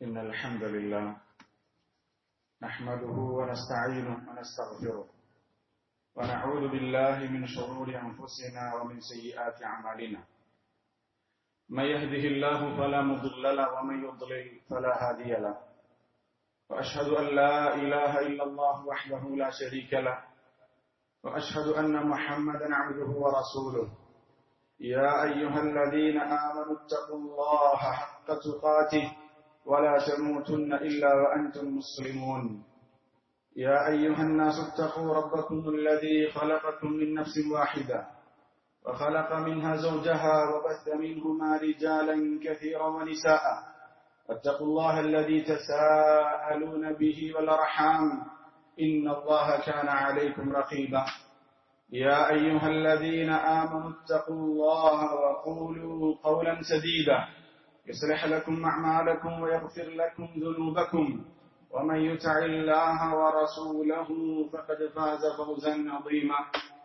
إن الحمد لله نحمده ونستعينه ونستغفره ونعوذ بالله من شرور أنفسنا ومن سيئات أعمالنا من يهده الله فلا مضل له ومن يضلل فلا هادي له وأشهد أن لا إله إلا الله وحده لا شريك له وأشهد أن محمدا عبده ورسوله يا أيها الذين آمنوا اتقوا الله حق تقاته ولا تموتن إلا وأنتم مسلمون يا أيها الناس اتقوا ربكم الذي خلقكم من نفس واحدة وخلق منها زوجها وبث منهما رجالا كثيرا ونساء واتقوا الله الذي تساءلون به والأرحام إن الله كان عليكم رقيبا يا أيها الذين آمنوا اتقوا الله وقولوا قولا سديدا يصلح لكم أعمالكم ويغفر لكم ذنوبكم ومن يطع الله ورسوله فقد فاز فوزا عظيما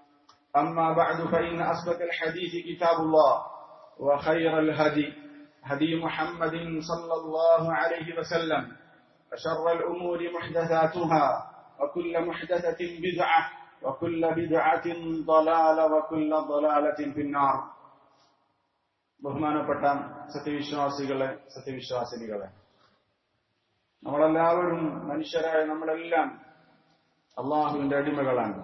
أما بعد فإن أصدق الحديث كتاب الله وخير الهدي هدي محمد صلى الله عليه وسلم وشر الأمور محدثاتها وكل محدثة بدعة وكل بدعة ضلالة وكل ضلالة في النار ബഹുമാനപ്പെട്ട സത്യവിശ്വാസികളെ സത്യവിശ്വാസിനികളെ നമ്മളെല്ലാവരും മനുഷ്യരായ നമ്മളെല്ലാം അള്ളാഹുവിന്റെ അടിമകളാണ്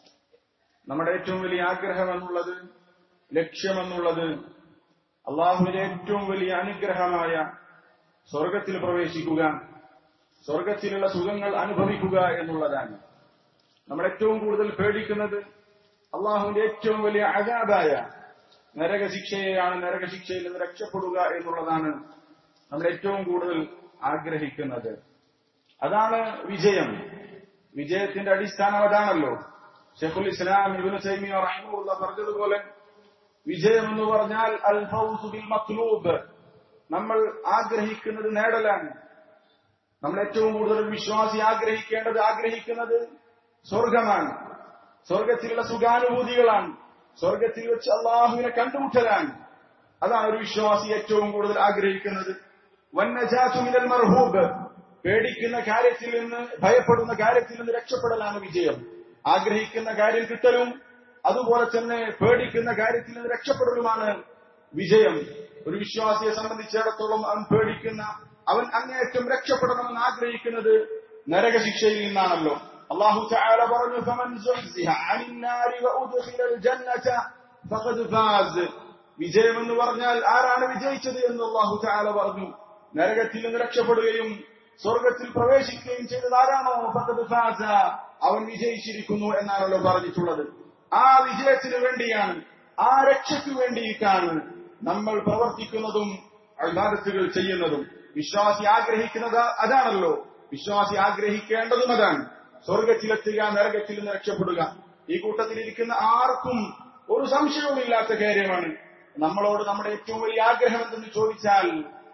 നമ്മുടെ ഏറ്റവും വലിയ ആഗ്രഹം എന്നുള്ളത് ലക്ഷ്യമെന്നുള്ളത് അള്ളാഹുവിന്റെ ഏറ്റവും വലിയ അനുഗ്രഹമായ സ്വർഗത്തിൽ പ്രവേശിക്കുക സ്വർഗത്തിലുള്ള സുഖങ്ങൾ അനുഭവിക്കുക എന്നുള്ളതാണ് നമ്മൾ ഏറ്റവും കൂടുതൽ പേടിക്കുന്നത് അള്ളാഹുവിന്റെ ഏറ്റവും വലിയ അഗാധായ നരകശിക്ഷയെയാണ് നരകശിക്ഷയിൽ നിന്ന് രക്ഷപ്പെടുക എന്നുള്ളതാണ് നമ്മൾ ഏറ്റവും കൂടുതൽ ആഗ്രഹിക്കുന്നത് അതാണ് വിജയം വിജയത്തിന്റെ അടിസ്ഥാനം അതാണല്ലോ ഷെഖുൽ ഇസ്ലാം ഇബിന് സൈമിയ റഹിമുള്ള പറഞ്ഞതുപോലെ വിജയം എന്ന് പറഞ്ഞാൽ അൽ ഫൗസു ബിൽ മത്ലൂബ് നമ്മൾ ആഗ്രഹിക്കുന്നത് നേടലാണ് നമ്മൾ ഏറ്റവും കൂടുതൽ വിശ്വാസി ആഗ്രഹിക്കേണ്ടത് ആഗ്രഹിക്കുന്നത് സ്വർഗമാണ് സ്വർഗത്തിലുള്ള സുഖാനുഭൂതികളാണ് സ്വർഗത്തിൽ വെച്ച് അള്ളാഹുവിനെ കണ്ടുമുട്ടലാണ് അതാണ് ഒരു വിശ്വാസി ഏറ്റവും കൂടുതൽ ആഗ്രഹിക്കുന്നത് വന്നജാസുമിനൽ മർഹൂബ് പേടിക്കുന്ന കാര്യത്തിൽ നിന്ന് ഭയപ്പെടുന്ന കാര്യത്തിൽ നിന്ന് രക്ഷപ്പെടലാണ് വിജയം ആഗ്രഹിക്കുന്ന കാര്യം കിട്ടലും അതുപോലെ തന്നെ പേടിക്കുന്ന കാര്യത്തിൽ നിന്ന് രക്ഷപ്പെടലുമാണ് വിജയം ഒരു വിശ്വാസിയെ സംബന്ധിച്ചിടത്തോളം അവൻ പേടിക്കുന്ന അവൻ അങ്ങേയറ്റം രക്ഷപ്പെടണമെന്ന് ആഗ്രഹിക്കുന്നത് നരകശിക്ഷയിൽ നിന്നാണല്ലോ അള്ളാഹു തആല പറഞ്ഞു ഫമൻ സുഹ്സിഹ അനിൻ നാരി വഉദ്ഖിലൽ ജന്നത ഫഖദ് ഫാസ് വിജയം എന്ന് പറഞ്ഞാൽ ആരാണ് വിജയിച്ചത് എന്ന് അള്ളാഹു തആല പറഞ്ഞു നരകത്തിൽ നിന്ന് രക്ഷപ്പെടുകയും സ്വർഗത്തിൽ പ്രവേശിക്കുകയും ചെയ്തത് ആരാണോ ഫഖദ് ഫാസ അവൻ വിജയിച്ചിരിക്കുന്നു എന്നാണല്ലോ പറഞ്ഞിട്ടുള്ളത് ആ വിജയത്തിന് വേണ്ടിയാണ് ആ രക്ഷയ്ക്ക് വേണ്ടിയിട്ടാണ് നമ്മൾ പ്രവർത്തിക്കുന്നതും അഭിഭാരത്തുകൾ ചെയ്യുന്നതും വിശ്വാസി ആഗ്രഹിക്കുന്നത് അതാണല്ലോ വിശ്വാസി ആഗ്രഹിക്കേണ്ടതും അതാണ് സ്വർഗത്തിലെത്തുക നരകത്തിൽ നിന്ന് രക്ഷപ്പെടുക ഈ കൂട്ടത്തിലിരിക്കുന്ന ആർക്കും ഒരു സംശയവുമില്ലാത്ത കാര്യമാണ് നമ്മളോട് നമ്മുടെ ഏറ്റവും വലിയ ആഗ്രഹം എന്തെന്ന് ചോദിച്ചാൽ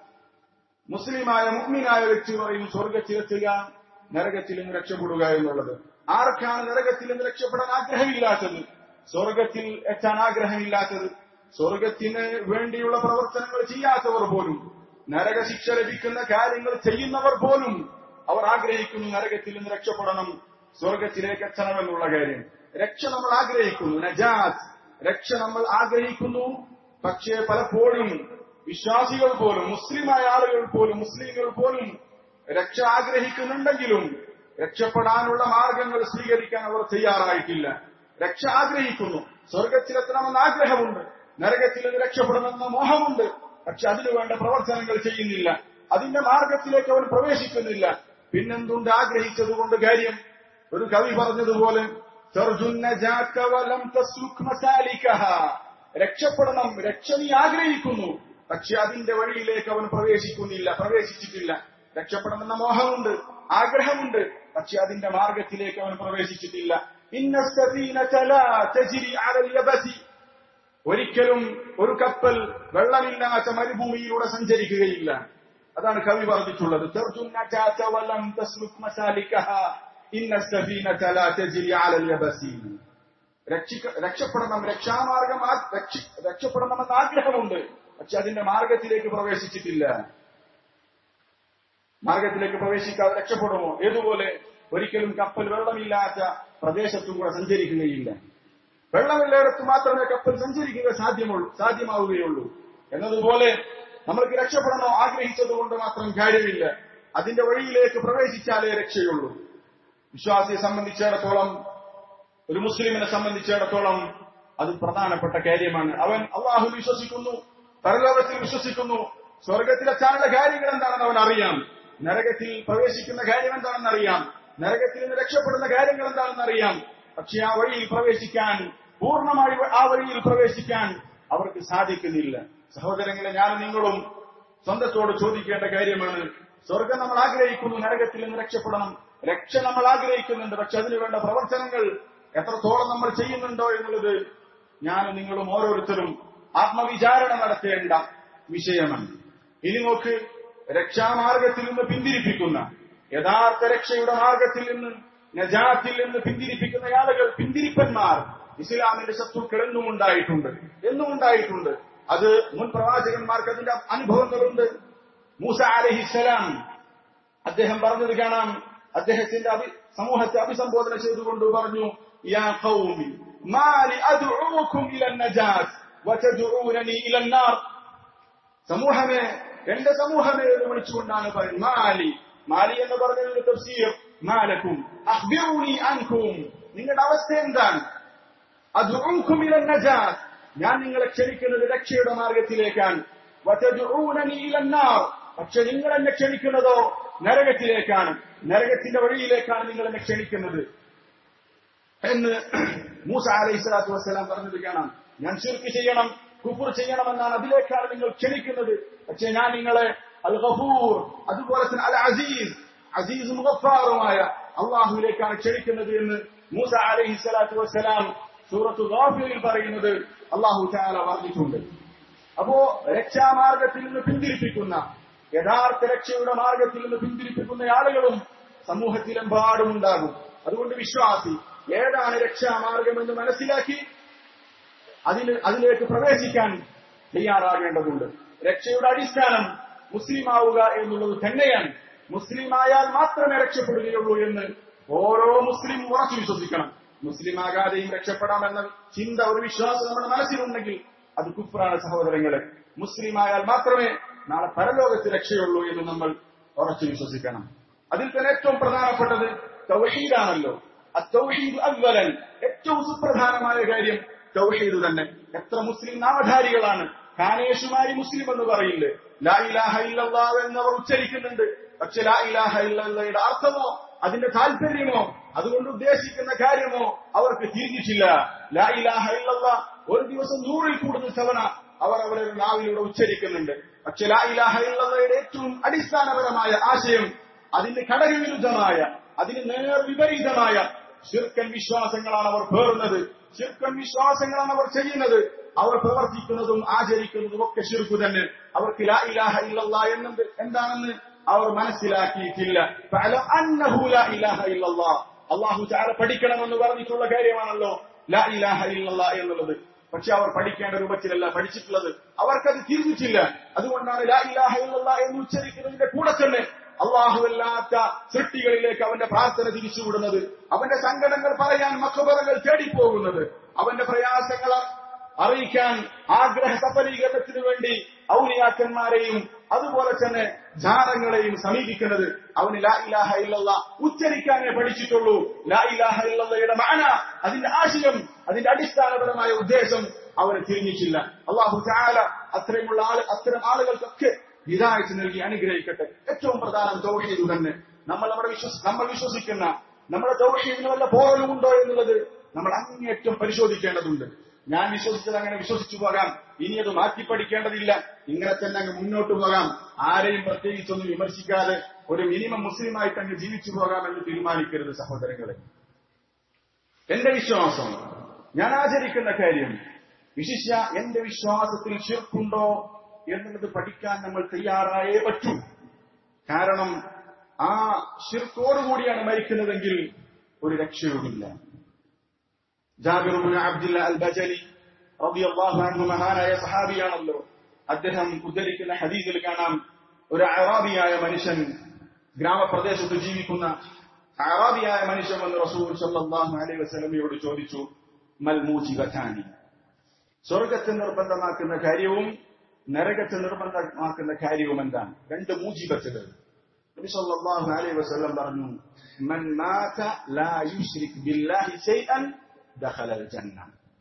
മുസ്ലിമായ മുഗ്മിനായ വ്യക്തി പറയും സ്വർഗത്തിലെത്തുക നരകത്തിൽ നിന്ന് രക്ഷപ്പെടുക എന്നുള്ളത് ആർക്കാണ് നരകത്തിൽ നിന്ന് രക്ഷപ്പെടാൻ ആഗ്രഹമില്ലാത്തത് സ്വർഗത്തിൽ എത്താൻ ആഗ്രഹമില്ലാത്തത് സ്വർഗത്തിന് വേണ്ടിയുള്ള പ്രവർത്തനങ്ങൾ ചെയ്യാത്തവർ പോലും നരകശിക്ഷ ലഭിക്കുന്ന കാര്യങ്ങൾ ചെയ്യുന്നവർ പോലും അവർ ആഗ്രഹിക്കുന്നു നരകത്തിൽ നിന്ന് രക്ഷപ്പെടണം സ്വർഗത്തിലേക്ക് എത്തണമെന്നുള്ള കാര്യം രക്ഷ നമ്മൾ ആഗ്രഹിക്കുന്നു നജാത്ത് രക്ഷ നമ്മൾ ആഗ്രഹിക്കുന്നു പക്ഷേ പലപ്പോഴും വിശ്വാസികൾ പോലും മുസ്ലിമായ ആളുകൾ പോലും മുസ്ലിങ്ങൾ പോലും രക്ഷ ആഗ്രഹിക്കുന്നുണ്ടെങ്കിലും രക്ഷപ്പെടാനുള്ള മാർഗങ്ങൾ സ്വീകരിക്കാൻ അവർ തയ്യാറായിട്ടില്ല രക്ഷ ആഗ്രഹിക്കുന്നു സ്വർഗത്തിലെത്തണമെന്ന് ആഗ്രഹമുണ്ട് നരകത്തിൽ നിന്ന് രക്ഷപ്പെടണമെന്ന മോഹമുണ്ട് പക്ഷെ അതിനുവേണ്ട പ്രവർത്തനങ്ങൾ ചെയ്യുന്നില്ല അതിന്റെ മാർഗത്തിലേക്ക് അവൻ പ്രവേശിക്കുന്നില്ല പിന്നെന്തുണ്ട് ആഗ്രഹിച്ചതുകൊണ്ട് കാര്യം ഒരു കവി പറഞ്ഞതുപോലെ രക്ഷപ്പെടണം രക്ഷ നീ ആഗ്രഹിക്കുന്നു പക്ഷെ അതിന്റെ വഴിയിലേക്ക് അവൻ പ്രവേശിക്കുന്നില്ല പ്രവേശിച്ചിട്ടില്ല രക്ഷപ്പെടണമെന്ന മോഹമുണ്ട് ആഗ്രഹമുണ്ട് പക്ഷെ അതിന്റെ മാർഗത്തിലേക്ക് അവൻ പ്രവേശിച്ചിട്ടില്ല ഒരിക്കലും ഒരു കപ്പൽ വെള്ളമില്ലാത്ത മരുഭൂമിയിലൂടെ സഞ്ചരിക്കുകയില്ല അതാണ് കവി പറഞ്ഞിട്ടുള്ളത് രക്ഷപ്പെടണം രക്ഷാമാർഗം രക്ഷപ്പെടണമെന്ന് ആഗ്രഹമുണ്ട് പക്ഷെ അതിന്റെ മാർഗത്തിലേക്ക് പ്രവേശിച്ചിട്ടില്ല മാർഗത്തിലേക്ക് പ്രവേശിക്കാതെ രക്ഷപ്പെടുമോ ഏതുപോലെ ഒരിക്കലും കപ്പൽ വെള്ളമില്ലാത്ത പ്രദേശത്തും കൂടെ സഞ്ചരിക്കുകയില്ല വെള്ളമില്ലയിടത്ത് മാത്രമേ കപ്പൽ സഞ്ചരിക്കുക സാധ്യമുള്ളൂ സാധ്യമാവുകയുള്ളൂ എന്നതുപോലെ നമ്മൾക്ക് രക്ഷപ്പെടണോ ആഗ്രഹിച്ചതുകൊണ്ട് മാത്രം കാര്യമില്ല അതിന്റെ വഴിയിലേക്ക് പ്രവേശിച്ചാലേ രക്ഷയുള്ളൂ വിശ്വാസിയെ സംബന്ധിച്ചിടത്തോളം ഒരു മുസ്ലിമിനെ സംബന്ധിച്ചിടത്തോളം അത് പ്രധാനപ്പെട്ട കാര്യമാണ് അവൻ അള്ളാഹു വിശ്വസിക്കുന്നു പരലോകത്തിൽ വിശ്വസിക്കുന്നു സ്വർഗത്തിലെത്താനുള്ള കാര്യങ്ങൾ എന്താണെന്ന് അവൻ അറിയാം നരകത്തിൽ പ്രവേശിക്കുന്ന കാര്യം എന്താണെന്ന് അറിയാം നരകത്തിൽ നിന്ന് രക്ഷപ്പെടുന്ന കാര്യങ്ങൾ എന്താണെന്ന് അറിയാം പക്ഷെ ആ വഴിയിൽ പ്രവേശിക്കാൻ പൂർണ്ണമായി ആ വഴിയിൽ പ്രവേശിക്കാൻ അവർക്ക് സാധിക്കുന്നില്ല സഹോദരങ്ങളെ ഞാനും നിങ്ങളും സ്വന്തത്തോട് ചോദിക്കേണ്ട കാര്യമാണ് സ്വർഗം നമ്മൾ ആഗ്രഹിക്കുന്നു നരകത്തിൽ നിന്ന് രക്ഷപ്പെടണം രക്ഷ നമ്മൾ ആഗ്രഹിക്കുന്നുണ്ട് പക്ഷെ അതിനുവേണ്ട പ്രവർത്തനങ്ങൾ എത്രത്തോളം നമ്മൾ ചെയ്യുന്നുണ്ടോ എന്നുള്ളത് ഞാനും നിങ്ങളും ഓരോരുത്തരും ആത്മവിചാരണ നടത്തേണ്ട വിഷയമാണ് ഇനി നോക്ക് രക്ഷാമാർഗത്തിൽ നിന്ന് പിന്തിരിപ്പിക്കുന്ന യഥാർത്ഥ രക്ഷയുടെ മാർഗത്തിൽ നിന്ന് നജാത്തിൽ നിന്ന് പിന്തിരിപ്പിക്കുന്ന ആളുകൾ പിന്തിരിപ്പന്മാർ ഇസ്ലാമിന്റെ ശത്രുക്കൾ എന്നും ഉണ്ടായിട്ടുണ്ട് എന്നും ഉണ്ടായിട്ടുണ്ട് അത് മുൻ പ്രവാചകന്മാർക്ക് അതിന്റെ അനുഭവങ്ങളുണ്ട് മൂസ അലഹിസലാം അദ്ദേഹം പറഞ്ഞത് കാണാം അദ്ദേഹത്തിന്റെ അഭി സമൂഹത്തെ അഭിസംബോധന ചെയ്തുകൊണ്ട് പറഞ്ഞു യാ ഖൗമി മാലി അദ്ഉഉകും ഇല നജാത്ത് വതദ്ഉനനി ഇല നാർ സമൂഹമേ എന്റെ സമൂഹമേ എന്ന് വിളിച്ചുകൊണ്ടാണ് പറയുന്നത് മാലി മാലി എന്ന് പറഞ്ഞതിന്റെ തഫ്സീർ മാലക്കും അഖ്ബിറൂനി അൻകും നിങ്ങളുടെ അവസ്ഥ എന്താണ് അദ്ഉഉകും ഇല നജാത്ത് ഞാൻ നിങ്ങളെ ക്ഷണിക്കുന്നത് രക്ഷയുടെ മാർഗത്തിലേക്കാണ് വതദ്ഉനനി ഇല നാർ പക്ഷെ നിങ്ങൾ എന്നെ ക്ഷണിക്കുന്നതോ നരകത്തിലേക്കാണ് നരകത്തിന്റെ വഴിയിലേക്കാണ് നിങ്ങൾ എന്നെ ക്ഷണിക്കുന്നത് എന്ന് മൂസ അലൈഹി സ്വലാത്തു വസ്സലാം പറഞ്ഞത് കാണാം ഞാൻ ശിർക്ക് ചെയ്യണം കുഫുർ ചെയ്യണമെന്നാണ് അതിലേക്കാണ് നിങ്ങൾ ക്ഷണിക്കുന്നത് പക്ഷെ ഞാൻ നിങ്ങളെ അൽ ഗഫൂർ അതുപോലെ തന്നെ അൽ അസീസ് അസീസും ഗഫാറുമായ അള്ളാഹുവിലേക്കാണ് ക്ഷണിക്കുന്നത് എന്ന് മൂസ അലൈഹി സ്വലാത്തു വസ്സലാം സൂറത്തു ഗാഫിറിൽ പറയുന്നത് അള്ളാഹു ചാല പറഞ്ഞിട്ടുണ്ട് അപ്പോ രക്ഷാമാർഗത്തിൽ നിന്ന് പിന്തിരിപ്പിക്കുന്ന യഥാർത്ഥ രക്ഷയുടെ മാർഗത്തിൽ നിന്ന് പിന്തിരിപ്പിക്കുന്ന ആളുകളും സമൂഹത്തിലെമ്പാടും ഉണ്ടാകും അതുകൊണ്ട് വിശ്വാസി ഏതാണ് രക്ഷാമാർഗമെന്ന് മനസ്സിലാക്കി അതിന് അതിലേക്ക് പ്രവേശിക്കാൻ തയ്യാറാകേണ്ടതുണ്ട് രക്ഷയുടെ അടിസ്ഥാനം മുസ്ലിമാവുക എന്നുള്ളത് തന്നെയാണ് മുസ്ലിമായാൽ മാത്രമേ രക്ഷപ്പെടുകയുള്ളൂ എന്ന് ഓരോ മുസ്ലിം ഉറച്ചു വിശ്വസിക്കണം മുസ്ലിമാകാതെയും രക്ഷപ്പെടാമെന്ന ചിന്ത ഒരു വിശ്വാസം നമ്മുടെ മനസ്സിലുണ്ടെങ്കിൽ അത് കുഫ്രാണ് സഹോദരങ്ങളെ മുസ്ലിമായാൽ മാത്രമേ നാളെ പരലോകത്ത് രക്ഷയുള്ളൂ എന്ന് നമ്മൾ ഉറച്ചു വിശ്വസിക്കണം അതിൽ തന്നെ ഏറ്റവും പ്രധാനപ്പെട്ടത് തൗഹീദാണല്ലോ അത്തൗഹീദ് അവലൻ ഏറ്റവും സുപ്രധാനമായ കാര്യം തൗഹീദ് തന്നെ എത്ര മുസ്ലിം നാമധാരികളാണ് കാനേഷുമായി മുസ്ലിം എന്ന് പറയില്ലേ ലാ ഇലാഹ ഇല്ലല്ലാ എന്നവർ ഉച്ചരിക്കുന്നുണ്ട് പക്ഷെ ലാ ഇലാഹ ഇല്ലല്ലയുടെ അർത്ഥമോ അതിന്റെ താല്പര്യമോ അതുകൊണ്ട് ഉദ്ദേശിക്കുന്ന കാര്യമോ അവർക്ക് തിരിഞ്ഞിട്ടില്ല ലാ ഇലാഹ ഇല്ലല്ലാ ഒരു ദിവസം നൂറിൽ കൂടുതൽ തവണ അവർ അവരുടെ നാവിലൂടെ ഉച്ചരിക്കുന്നുണ്ട് പക്ഷെ ലാ ഇലാഹ ഇല്ലല്ലയുടെ ഏറ്റവും അടിസ്ഥാനപരമായ ആശയം അതിന് ഘടകവിരുദ്ധമായ അതിന് നേർ വിപരീതമായ ശിർക്കൻ വിശ്വാസങ്ങളാണ് അവർ പേറുന്നത് ശിർക്കൻ വിശ്വാസങ്ങളാണ് അവർ ചെയ്യുന്നത് അവർ പ്രവർത്തിക്കുന്നതും ആചരിക്കുന്നതും ഒക്കെ ശിർക്കു തന്നെ അവർക്ക് ലാ ഇലാഹ ഇല്ലല്ലാ എന്നത് എന്താണെന്ന് അവർ മനസ്സിലാക്കിയിട്ടില്ല ഫഅലം അന്നഹു ലാ ഇലാഹ ഇല്ലല്ലാ അള്ളാഹു ചാല പഠിക്കണമെന്ന് പറഞ്ഞിട്ടുള്ള കാര്യമാണല്ലോ ലാ ഇലാഹ ഇല്ലല്ലാ എന്നുള്ളത് പക്ഷെ അവർ പഠിക്കേണ്ട രൂപത്തിലല്ല പഠിച്ചിട്ടുള്ളത് അവർക്കത് തിരിഞ്ഞിട്ടില്ല അതുകൊണ്ടാണ് ലാ ഇലാഹ ഇല്ലല്ലാ എന്ന് ഉച്ചരിക്കുന്നതിന്റെ കൂടെ തന്നെ അള്ളാഹുവല്ലാത്ത സൃഷ്ടികളിലേക്ക് അവന്റെ പ്രാർത്ഥന തിരിച്ചുവിടുന്നത് അവന്റെ സങ്കടങ്ങൾ പറയാൻ മക്കബറകൾ തേടിപ്പോകുന്നത് അവന്റെ പ്രയാസങ്ങൾ അറിയിക്കാൻ ആഗ്രഹ സഫലീകരണത്തിനു വേണ്ടി ഔലിയാക്കന്മാരെയും അതുപോലെ തന്നെ ജാനങ്ങളെയും സമീപിക്കുന്നത് അവന് ലാ ഇലാഹ ഇല്ലല്ല ഉച്ചരിക്കാനേ പഠിച്ചിട്ടുള്ളൂ ലാ ഇലാഹ ഇല്ലല്ലയുടെ മാന അതിന്റെ ആശയം അതിന്റെ അടിസ്ഥാനപരമായ ഉദ്ദേശം അവന് തിരിഞ്ഞിട്ടില്ല അള്ളാഹു ചാല അത്രയുമുള്ള ആള് അത്തരം ആളുകൾക്കൊക്കെ ഹിദായത്ത് നൽകി അനുഗ്രഹിക്കട്ടെ ഏറ്റവും പ്രധാനം തൗഹീദ് തന്നെ നമ്മൾ നമ്മുടെ വിശ്വസ് നമ്മൾ വിശ്വസിക്കുന്ന നമ്മുടെ തൗഹീദിന് വല്ല പോറലുമുണ്ടോ എന്നുള്ളത് നമ്മൾ അങ്ങേറ്റം പരിശോധിക്കേണ്ടതുണ്ട് ഞാൻ വിശ്വസിച്ചത് അങ്ങനെ വിശ്വസിച്ചു പോകാം ഇനി അത് മാറ്റി പഠിക്കേണ്ടതില്ല ഇങ്ങനെ തന്നെ അങ്ങ് മുന്നോട്ട് പോകാം ആരെയും പ്രത്യേകിച്ചൊന്നും വിമർശിക്കാതെ ഒരു മിനിമം മുസ്ലിമായിട്ട് അങ്ങ് ജീവിച്ചു പോകാമെന്ന് തീരുമാനിക്കരുത് സഹോദരങ്ങളെ എന്റെ വിശ്വാസം ഞാൻ ആചരിക്കുന്ന കാര്യം വിശിഷ്യ എന്റെ വിശ്വാസത്തിൽ ശിർക്കുണ്ടോ എന്നുള്ളത് പഠിക്കാൻ നമ്മൾ തയ്യാറായേ പറ്റൂ കാരണം ആ ഷിർക്കോടുകൂടിയാണ് മരിക്കുന്നതെങ്കിൽ ഒരു രക്ഷയുമില്ല ജാബിറുബിൻ അബ്ദുല്ല അൽ ബജലി റളിയല്ലാഹു അൻഹു മഹാനായ സഹാബിയാണല്ലോ അദ്ദേഹം ഉദ്ധരിക്കുന്ന ഹദീസിൽ കാണാം ഒരു അറാബിയായ മനുഷ്യൻ ഗ്രാമപ്രദേശത്ത് ജീവിക്കുന്ന അറാബിയായ മനുഷ്യൻ വന്ന് റസൂൽ സല്ലല്ലാഹു അലൈഹി വസല്ലമയോട് ചോദിച്ചു മൽ മൂജിബതാനി സ്വർഗത്തെ നിർബന്ധമാക്കുന്ന കാര്യവും നരകത്തെ നിർബന്ധമാക്കുന്ന കാര്യവും എന്താണ് രണ്ട് മൂജിബത്തുകൾ നബി സല്ലല്ലാഹു അലൈഹി വസല്ലം പറഞ്ഞു മൻ മാത ലാ യുശ്രിക് ബില്ലാഹി ശൈഅൻ ദഖലൽ ജന്ന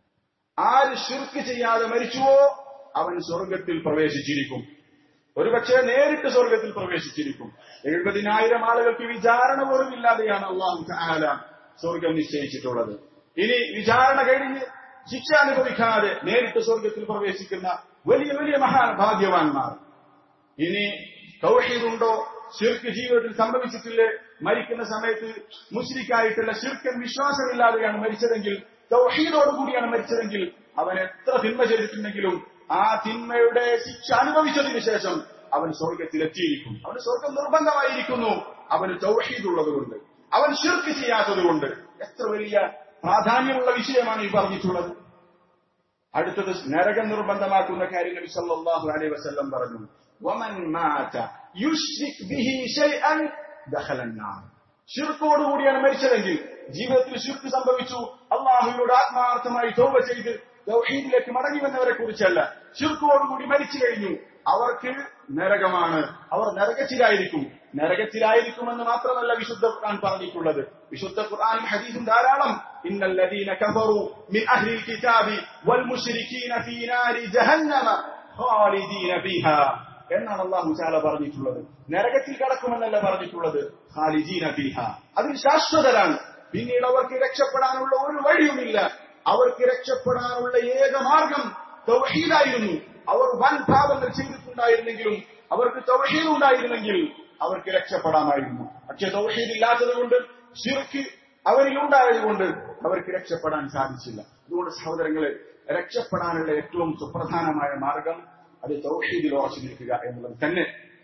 ആര് ശിർക്ക് ചെയ്യാതെ മരിച്ചുവോ അവൻ സ്വർഗത്തിൽ പ്രവേശിച്ചിരിക്കും ഒരുപക്ഷെ നേരിട്ട് സ്വർഗത്തിൽ പ്രവേശിച്ചിരിക്കും എഴുപതിനായിരം ആളുകൾക്ക് വിചാരണ പോലും ഇല്ലാതെയാണ് അള്ളാഹു താല സ്വർഗം നിശ്ചയിച്ചിട്ടുള്ളത് ഇനി വിചാരണ കഴിഞ്ഞ് ശിക്ഷ അനുഭവിക്കാതെ നേരിട്ട് സ്വർഗത്തിൽ പ്രവേശിക്കുന്ന വലിയ വലിയ മഹാഭാഗ്യവാന്മാർ ഇനി തൗഹീദുണ്ടോ ശിർക്ക് ജീവിതത്തിൽ സംഭവിച്ചിട്ടില്ലേ മരിക്കുന്ന സമയത്ത് മുസ്ലിക്കായിട്ടുള്ള ശിർക്കൻ വിശ്വാസമില്ലാതെയാണ് മരിച്ചതെങ്കിൽ തൗഹീദോടുകൂടിയാണ് മരിച്ചതെങ്കിൽ അവൻ എത്ര തിന്മ ചെയ്തിട്ടുണ്ടെങ്കിലും ആ തിന്മയുടെ ശിക്ഷ അനുഭവിച്ചതിന് ശേഷം അവൻ സ്വർഗത്തിലെത്തിയിരിക്കും അവന് സ്വർഗം നിർബന്ധമായിരിക്കുന്നു അവന് തൗഹീദുള്ളത് കൊണ്ട് അവൻ ശിർക്ക് ചെയ്യാത്തത് കൊണ്ട് എത്ര വലിയ പ്രാധാന്യമുള്ള വിഷയമാണ് ഈ പറഞ്ഞിട്ടുള്ളത് അടുത്തത് നരകം നിർബന്ധമാക്കുന്ന കാര്യം നബി സല്ലല്ലാഹു അലൈഹി വസല്ലം പറഞ്ഞു വമൻ മാത യുശ്രിക് ബിഹി ശൈഅൻ ദഖല النار ശിർക്കോടുകൂടിയാണ് മരിച്ചതെങ്കിൽ ജീവിതത്തിൽ ശിർക്ക് സംഭവിച്ചു അള്ളാഹുവിനോട് ആത്മാർത്ഥമായി തോപ ചെയ്ത് തൗഹീദിലേക്ക് മടങ്ങി വന്നവരെ കുറിച്ചല്ല ശിർക്കോടുകൂടി മരിച്ചു കഴിഞ്ഞു അവർക്ക് നരകമാണ് അവർ നരകത്തിലായിരിക്കും നരകത്തിലായിരിക്കുമെന്ന് മാത്രമല്ല വിശുദ്ധ ഖുർആൻ പറഞ്ഞിട്ടുള്ളത് വിശുദ്ധ ഖുർആനും ഹദീസും ധാരാളം ഇന്നല്ലദീന കഫറു മിൻ അഹ്ലിൽ കിതാബി വൽ മുശ്രികീന ഫീ നാരി ജഹന്നമ ഖാലിദീന ഫീഹാ എന്നാണ് അള്ളാഹു ചാല പറഞ്ഞിട്ടുള്ളത് നരകത്തിൽ കടക്കുമെന്നല്ല പറഞ്ഞിട്ടുള്ളത് ഖാലിദീന ഫീഹ അതിൽ ശാശ്വതരാണ് പിന്നീട് അവർക്ക് രക്ഷപ്പെടാനുള്ള ഒരു വഴിയുമില്ല അവർക്ക് രക്ഷപ്പെടാനുള്ള ഏക മാർഗം തൗഹീദായിരുന്നു അവർ വൻ പാപങ്ങൾ ചെയ്തിട്ടുണ്ടായിരുന്നെങ്കിലും അവർക്ക് തൗഹീദ് ഉണ്ടായിരുന്നെങ്കിൽ അവർക്ക് രക്ഷപ്പെടാമായിരുന്നു പക്ഷെ തൗഹീദ് ഇല്ലാത്തത് കൊണ്ട് ശിർക്ക് അവരിലുണ്ടായതുകൊണ്ട് അവർക്ക് രക്ഷപ്പെടാൻ സാധിച്ചില്ല അതുകൊണ്ട് സഹോദരങ്ങളെ രക്ഷപ്പെടാനുള്ള ഏറ്റവും സുപ്രധാനമായ മാർഗം അത് തൗഹീദിൽ ഉറച്ചു നിൽക്കുക എന്നുള്ളത് തന്നെ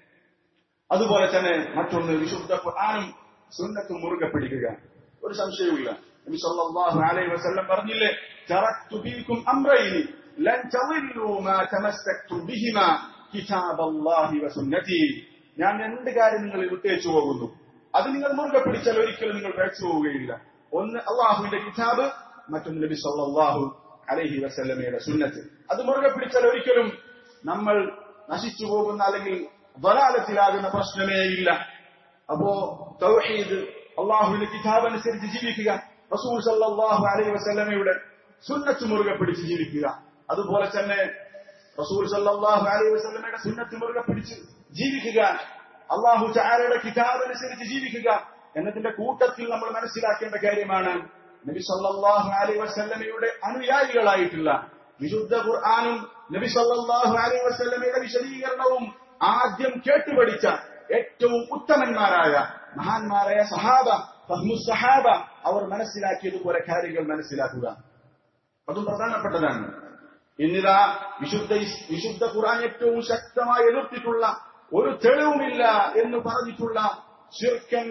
അതുപോലെ തന്നെ മറ്റൊന്ന് വിശുദ്ധ ഖുർആനും സുന്നത്തും മുറുകെ പിടിക്കുക ഒരു സംശയവുമില്ല നബി സല്ലല്ലാഹു അലൈഹി വസല്ലം പറഞ്ഞില്ലേ തറക്തു ഫീകും അംറൈനി ലൻ തളില്ലു മാ തമസ്സക്തും ബിഹിമാ കിതാബല്ലാഹി വസുന്നതി ഞാൻ രണ്ട് കാര്യം നിങ്ങളിൽ വിട്ടേച്ചു പോകുന്നു അത് നിങ്ങൾ മുറുകെ പിടിച്ചാൽ ഒരിക്കലും നിങ്ങൾ പേച്ചു പോവുകയില്ല ഒന്ന് അള്ളാഹുവിന്റെ കിതാബ് മറ്റൊന്ന് നബി സല്ലല്ലാഹു അലൈഹി വസല്ലമയുടെ സുന്നത്ത് അത് മുറുകെ പിടിച്ചാൽ ഒരിക്കലും നമ്മൾ നശിച്ചു പോകുന്ന അല്ലെങ്കിൽ വലാലത്തിലാകുന്ന പ്രശ്നമേ ഇല്ല അപ്പോ തൗഹീദ് അള്ളാഹുവിന്റെ കിതാബ് അനുസരിച്ച് ജീവിക്കുക റസൂൽ സല്ലല്ലാഹു അലൈഹി വസല്ലമയുടെ സുന്നത്ത് മുറുകെ പിടിച്ച് ജീവിക്കുക അതുപോലെ തന്നെ റസൂൽ സല്ലല്ലാഹു അലൈഹി വസല്ലമയുടെ സുന്നത്ത് മുറുകെ പിടിച്ച് ജീവിക്കുക അള്ളാഹു ചാരയുടെ കിതാബ് അനുസരിച്ച് ജീവിക്കുക എന്നതിന്റെ കൂട്ടത്തിൽ നമ്മൾ മനസ്സിലാക്കേണ്ട കാര്യമാണ് നബി സല്ലല്ലാഹു അലൈഹി വസല്ലമയുടെ അനുയായികളായിട്ടുള്ള വിശുദ്ധ ഖുർആാനും നബി സല്ലല്ലാഹു അലൈഹി വസല്ലമയുടെ വിശദീകരണവും ആദ്യം കേട്ടുപഠിച്ച ഏറ്റവും ഉത്തമന്മാരായ മഹാന്മാരായ സഹാബ ഫഹ്മു സഹാബ അവർ മനസ്സിലാക്കിയതുപോലെ കാര്യങ്ങൾ മനസ്സിലാക്കുക അതും പ്രധാനപ്പെട്ടതാണ് ഇന്നിതാ വിശുദ്ധ വിശുദ്ധ ഖുർആൻ ഏറ്റവും ശക്തമായി എതിർത്തിട്ടുള്ള ഒരു തെളിവുമില്ല എന്ന് പറഞ്ഞിട്ടുള്ള ശിർക്കൻ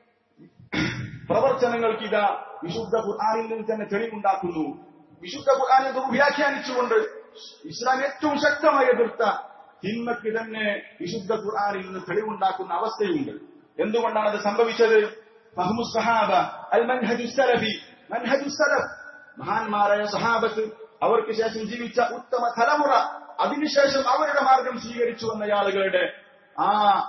പ്രവർത്തനങ്ങൾക്ക് ഇതാ വിശുദ്ധ ഖുർആാനിൽ നിന്ന് തന്നെ തെളിവുണ്ടാക്കുന്നു വിശുദ്ധ ഖുർആാനെ വ്യാഖ്യാനിച്ചുകൊണ്ട് ഇസ്ലാം ഏറ്റവും ശക്തമായി എതിർത്ത തിന്മയ്ക്ക് തന്നെ വിശുദ്ധ ഖുർആാനിൽ നിന്ന് തെളിവുണ്ടാക്കുന്ന അവസ്ഥയുണ്ട് എന്തുകൊണ്ടാണ് അത് സംഭവിച്ചത് ഫഹ്മു സഹാബ അൽ മൻഹജു സലഫി മൻഹജു സലഫ് മഹാന്മാരായ സഹാബത്ത് അവർക്ക് ശേഷം ജീവിച്ച ഉത്തമ തലമുറ അതിനുശേഷം അവരുടെ മാർഗം സ്വീകരിച്ചു വന്ന ആളുകളുടെ ആ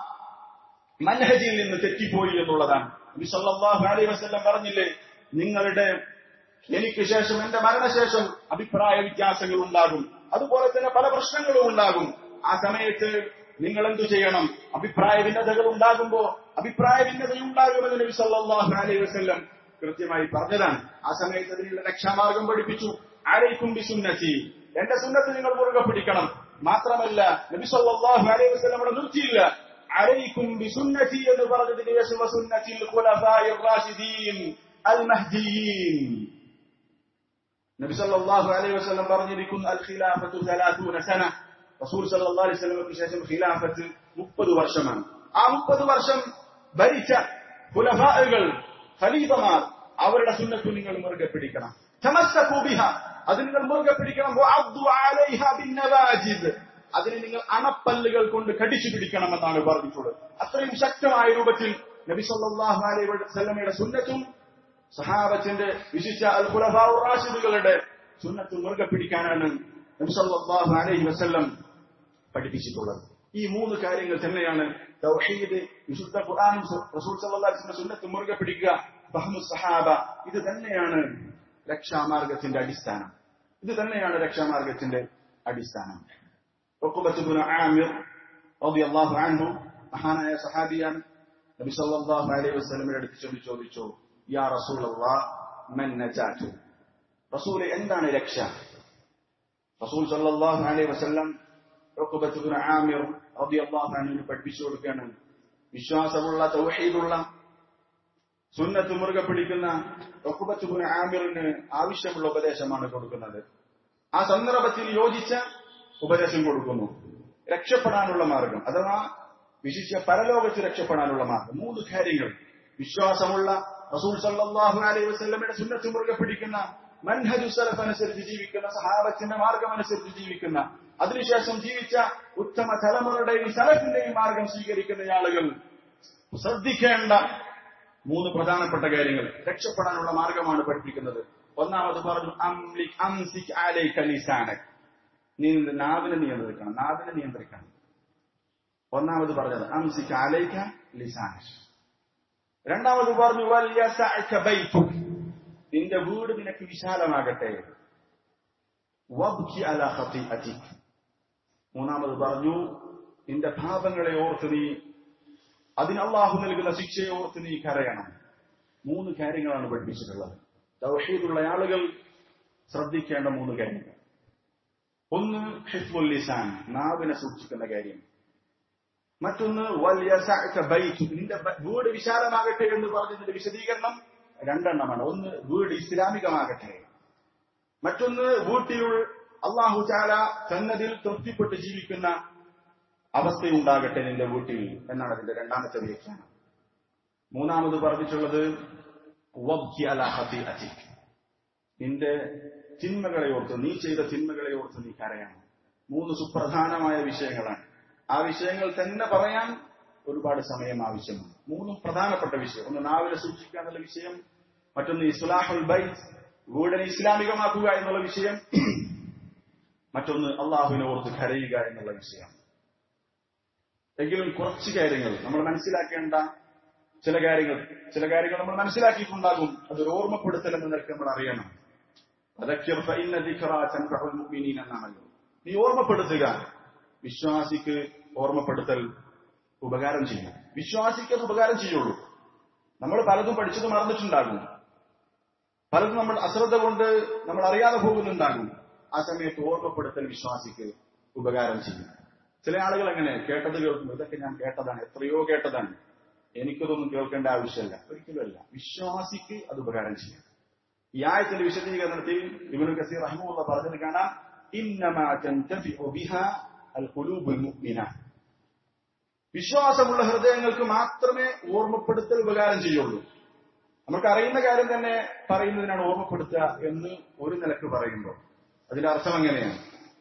മൻഹജിൽ നിന്ന് തെറ്റിപ്പോയി എന്നുള്ളതാണ് നബി സല്ലല്ലാഹു അലൈഹി വസല്ലം പറഞ്ഞില്ലേ നിങ്ങളുടെ എനിക്ക് ശേഷം എന്റെ മരണശേഷം അഭിപ്രായ വ്യത്യാസങ്ങൾ ഉണ്ടാകും അതുപോലെ തന്നെ പല പ്രശ്നങ്ങളും ഉണ്ടാകും ആ സമയത്ത് നിങ്ങൾ എന്തു ചെയ്യണം അഭിപ്രായ ഭിന്നതകൾ ഉണ്ടാകുമ്പോ അഭിപ്രായ ഭിന്നത ഉണ്ടാകുമെന്ന് നബി സല്ലല്ലാഹു അലൈഹി വസല്ലം കൃത്യമായി പറഞ്ഞതാണ് ആ സമയത്ത് അതിനുള്ള രക്ഷാമാർഗം പഠിപ്പിച്ചു ആരേക്കും ബി സുന്നത്തി എന്റെ സുന്നത്ത് നിങ്ങൾ മുറുകെ പിടിക്കണം മാത്രമല്ല നബി സല്ലല്ലാഹു അലൈഹി വസല്ലം അവിടെ നിർത്തിയില്ല അലൈക്കും ബി സുന്നത്തി എന്ന് പറഞ്ഞതിന് ശേഷം സുന്നത്തിൽ ഖുലഫാഇർ റാഷിദീൻ അൽ മഹ്ദിയീൻ നബി സല്ലല്ലാഹു അലൈഹി വസല്ലം പറഞ്ഞിരിക്കുന്നു അൽ ഖിലാഫത്തു 30 സന റസൂൽ സല്ലല്ലാഹു അലൈഹി വസല്ലമക്ക് ശേഷം ഖിലാഫത്ത് 30 വർഷമാണ് ആ 30 വർഷം ഭരിച്ച ഖുലഫാകൾ ഖലീഫമാർ അവരുടെ സുന്നത്ത് നിങ്ങൾ മുറുകെ പിടിക്കണം തമസ്സകു ബിഹ അത് നിങ്ങൾ മുറുകെ പിടിക്കണം വഅദ്ദു അലൈഹ ബിന്നവാജിദ് അതിനെ നിങ്ങൾ അണപ്പല്ലുകൾ കൊണ്ട് കടിച്ചു പിടിക്കണമെന്നാണ് പറഞ്ഞിട്ടുള്ളത് അത്രയും ശക്തമായ രൂപത്തിൽ നബി സല്ലല്ലാഹു അലൈഹി വസല്ലമയുടെ സുന്നത്തും സഹാബത്തിന്റെ വിശിഷ്ട അൽ ഖുലഫാഉ റാഷിദുകളുടെ സുന്നത്ത് മുറുകെ പിടിക്കാനാണ് നബി സല്ലല്ലാഹു അലൈഹി വസല്ലം പഠിപ്പിച്ചിട്ടുള്ളത് ഈ മൂന്ന് കാര്യങ്ങൾ തന്നെയാണ് തൗഹീദ് വിശുദ്ധ ഖുർആനും റസൂൽ സല്ലല്ലാഹു അലൈഹി വസല്ലം സുന്നത്ത് മുറുകെ പിടിക്കുക ഫഹ്മു സഹാബ ഇത് തന്നെയാണ് രക്ഷാമാർഗത്തിന്റെ അടിസ്ഥാനം ഇത് തന്നെയാണ് രക്ഷാമാർഗത്തിന്റെ അടിസ്ഥാനം ഉഖബത്ത് ഇബ്നു ആമിർ റളിയല്ലാഹു അൻഹു മഹാനായ സഹാബിയാണ് നബി സല്ലല്ലാഹു അലൈഹി വസല്ലമയുടെ അടുത്ത് ചെന്ന് ചോദിച്ചു യാ റസൂലല്ലാഹ് മൻ നജാതു റസൂൽ എന്താണ് രക്ഷ റസൂൽ സല്ലല്ലാഹു അലൈഹി വസല്ലം ഉഖബത്ത് ഇബ്നു ആമിർ റളിയല്ലാഹു അൻഹുവിന് പഠിപ്പിച്ചു കൊടുക്കുകയാണ് വിശ്വാസമുള്ള തൗഹീദുള്ള സുന്നത്ത് മുറുകെ പിടിക്കുന്ന ഉഖബത്ത് ഇബ്നു ആമിറിന് ആവശ്യമുള്ള ഉപദേശമാണ് കൊടുക്കുന്നത് ആ സന്ദർഭത്തിൽ യോജിച്ച ഉപദേശം കൊടുക്കുന്നു രക്ഷപ്പെടാനുള്ള മാർഗം അഥവാ വിശിഷ്യ പരലോകത്ത് രക്ഷപ്പെടാനുള്ള മാർഗം മൂന്ന് കാര്യങ്ങൾ വിശ്വാസമുള്ള റസൂൽ സല്ലല്ലാഹു അലൈഹി വസല്ലമയുടെ സുന്നത്ത് മുറുകെ പിടിക്കുന്ന മൻഹജു സലഫ് അനുസരിച്ച് ജീവിക്കുന്ന സഹാബത്തിന്റെ മാർഗം അനുസരിച്ച് ജീവിക്കുന്ന അതിനുശേഷം ജീവിച്ച ഉത്തമ തലമുറയുടെയും സലഫിന്റെയും മാർഗം സ്വീകരിക്കുന്ന ആളുകൾ ശ്രദ്ധിക്കേണ്ട മൂന്ന് പ്രധാനപ്പെട്ട കാര്യങ്ങൾ രക്ഷപ്പെടാനുള്ള മാർഗമാണ് പഠിപ്പിക്കുന്നത് ഒന്നാമത് പറഞ്ഞു അംലിക് അംസിക് അലൈക ലിസാനക് നീ നിന്റെ നാവിനെ നിയന്ത്രിക്കണം നാവിനെ നിയന്ത്രിക്കണം ഒന്നാമത് പറഞ്ഞത് അംസിക് അലൈക ലിസാനക് രണ്ടാമത് പറഞ്ഞു വൽയസഅക ബൈതുക് നിന്റെ വീട് നിനക്ക് വിശാലമാകട്ടെ വബ്കി അല ഖതിഅതിക് മൂന്നാമത് പറഞ്ഞു നിന്റെ പാപങ്ങളെ ഓർത്ത് നീ അതിന് അള്ളാഹു നൽകുന്ന ശിക്ഷയെ ഓർത്ത് നീ കരയണം മൂന്ന് കാര്യങ്ങളാണ് പഠിപ്പിച്ചിട്ടുള്ളത് തൗഹീദുള്ള ആളുകൾ ശ്രദ്ധിക്കേണ്ട മൂന്ന് കാര്യങ്ങൾ ഒന്ന് ഹിഫ്മുൽ ലിസാൻ നാവിനെ സൂക്ഷിക്കുന്ന കാര്യം മറ്റൊന്ന് വല്യസഅക ബൈത്ത് നിന്റെ ബ- വീട് വിശാലമാകട്ടെ എന്ന് പറഞ്ഞതിന്റെ വിശദീകരണം രണ്ടെണ്ണമാണ് ഒന്ന് വീട് ഇസ്ലാമികമാകട്ടെ മറ്റൊന്ന് വീട്ടിലുള്ള അള്ളാഹു ചാല സന്നതിൽ തൃപ്തിപ്പെട്ട് ജീവിക്കുന്ന അവസ്ഥയുണ്ടാകട്ടെ നിന്റെ വീട്ടിൽ എന്നാണ് അതിന്റെ രണ്ടാമത്തെ വ്യാഖ്യാനം മൂന്നാമത് പറഞ്ഞിട്ടുള്ളത് വബ്കി അലാ ഖതിഅതിക്. നിന്റെ തിന്മകളെ ഓർത്ത് നീ ചെയ്ത തിന്മകളെ ഓർത്ത് നീ കരയണം മൂന്ന് സുപ്രധാനമായ വിഷയങ്ങളാണ് ആ വിഷയങ്ങൾ തന്നെ പറയാൻ ഒരുപാട് സമയം ആവശ്യമാണ് മൂന്നും പ്രധാനപ്പെട്ട വിഷയം ഒന്ന് നാവിനെ സൂക്ഷിക്കുക എന്നുള്ള വിഷയം മറ്റൊന്ന് ഇസ്ലാഹുൽ ബൈത്ത് വീടിനെ ഇസ്ലാമികമാക്കുക എന്നുള്ള വിഷയം മറ്റൊന്ന് അള്ളാഹുവിനെ ഓർത്ത് കരയുക എന്നുള്ള വിഷയം എങ്കിലും കുറച്ച് കാര്യങ്ങൾ നമ്മൾ മനസ്സിലാക്കേണ്ട ചില കാര്യങ്ങൾ ചില കാര്യങ്ങൾ നമ്മൾ മനസ്സിലാക്കിയിട്ടുണ്ടാകും അതൊരു ഓർമ്മപ്പെടുത്തൽ എന്ന നിലയ്ക്ക് നമ്മൾ അറിയണം അതൊക്കെ എന്നാണല്ലോ നീ ഓർമ്മപ്പെടുത്തുക വിശ്വാസിക്ക് ഓർമ്മപ്പെടുത്തൽ ഉപകാരം ചെയ്യും വിശ്വാസിക്ക് അത് ഉപകാരം ചെയ്യുള്ളൂ നമ്മൾ പലതും പഠിച്ചത് മറന്നിട്ടുണ്ടാകും പലതും നമ്മൾ അശ്രദ്ധ കൊണ്ട് നമ്മൾ അറിയാതെ പോകുന്നുണ്ടാകും ആ സമയത്ത് ഓർമ്മപ്പെടുത്തൽ വിശ്വാസിക്ക് ഉപകാരം ചെയ്യും ചില ആളുകൾ അങ്ങനെ കേട്ടത് കേൾക്കും ഇതൊക്കെ ഞാൻ കേട്ടതാണ് എത്രയോ കേട്ടതാണ് എനിക്കതൊന്നും കേൾക്കേണ്ട ആവശ്യമില്ല ഒരിക്കലുമല്ല വിശ്വാസിക്ക് അത് ഉപകാരം ചെയ്യും ഈ ആയത്തിന്റെ വിശദീകരണത്തിൽ ഇബനു കസീർ റഹ്മുള്ള പറഞ്ഞത് കാണാം ഇന്നമാ തൻതഫിഉ ബിഹാ അൽ ഖുലൂബുൽ മുഅ്മിന വിശ്വാസമുള്ള ഹൃദയങ്ങൾക്ക് മാത്രമേ ഓർമ്മപ്പെടുത്തൽ ഉപകാരം ചെയ്യുള്ളൂ നമുക്ക് അറിയുന്ന കാര്യം തന്നെ പറയുന്നതിനാണ് ഓർമ്മപ്പെടുത്തുക എന്ന് ഒരു നിലക്ക് പറയുമ്പോൾ അതിന്റെ അർത്ഥം എങ്ങനെയാണ്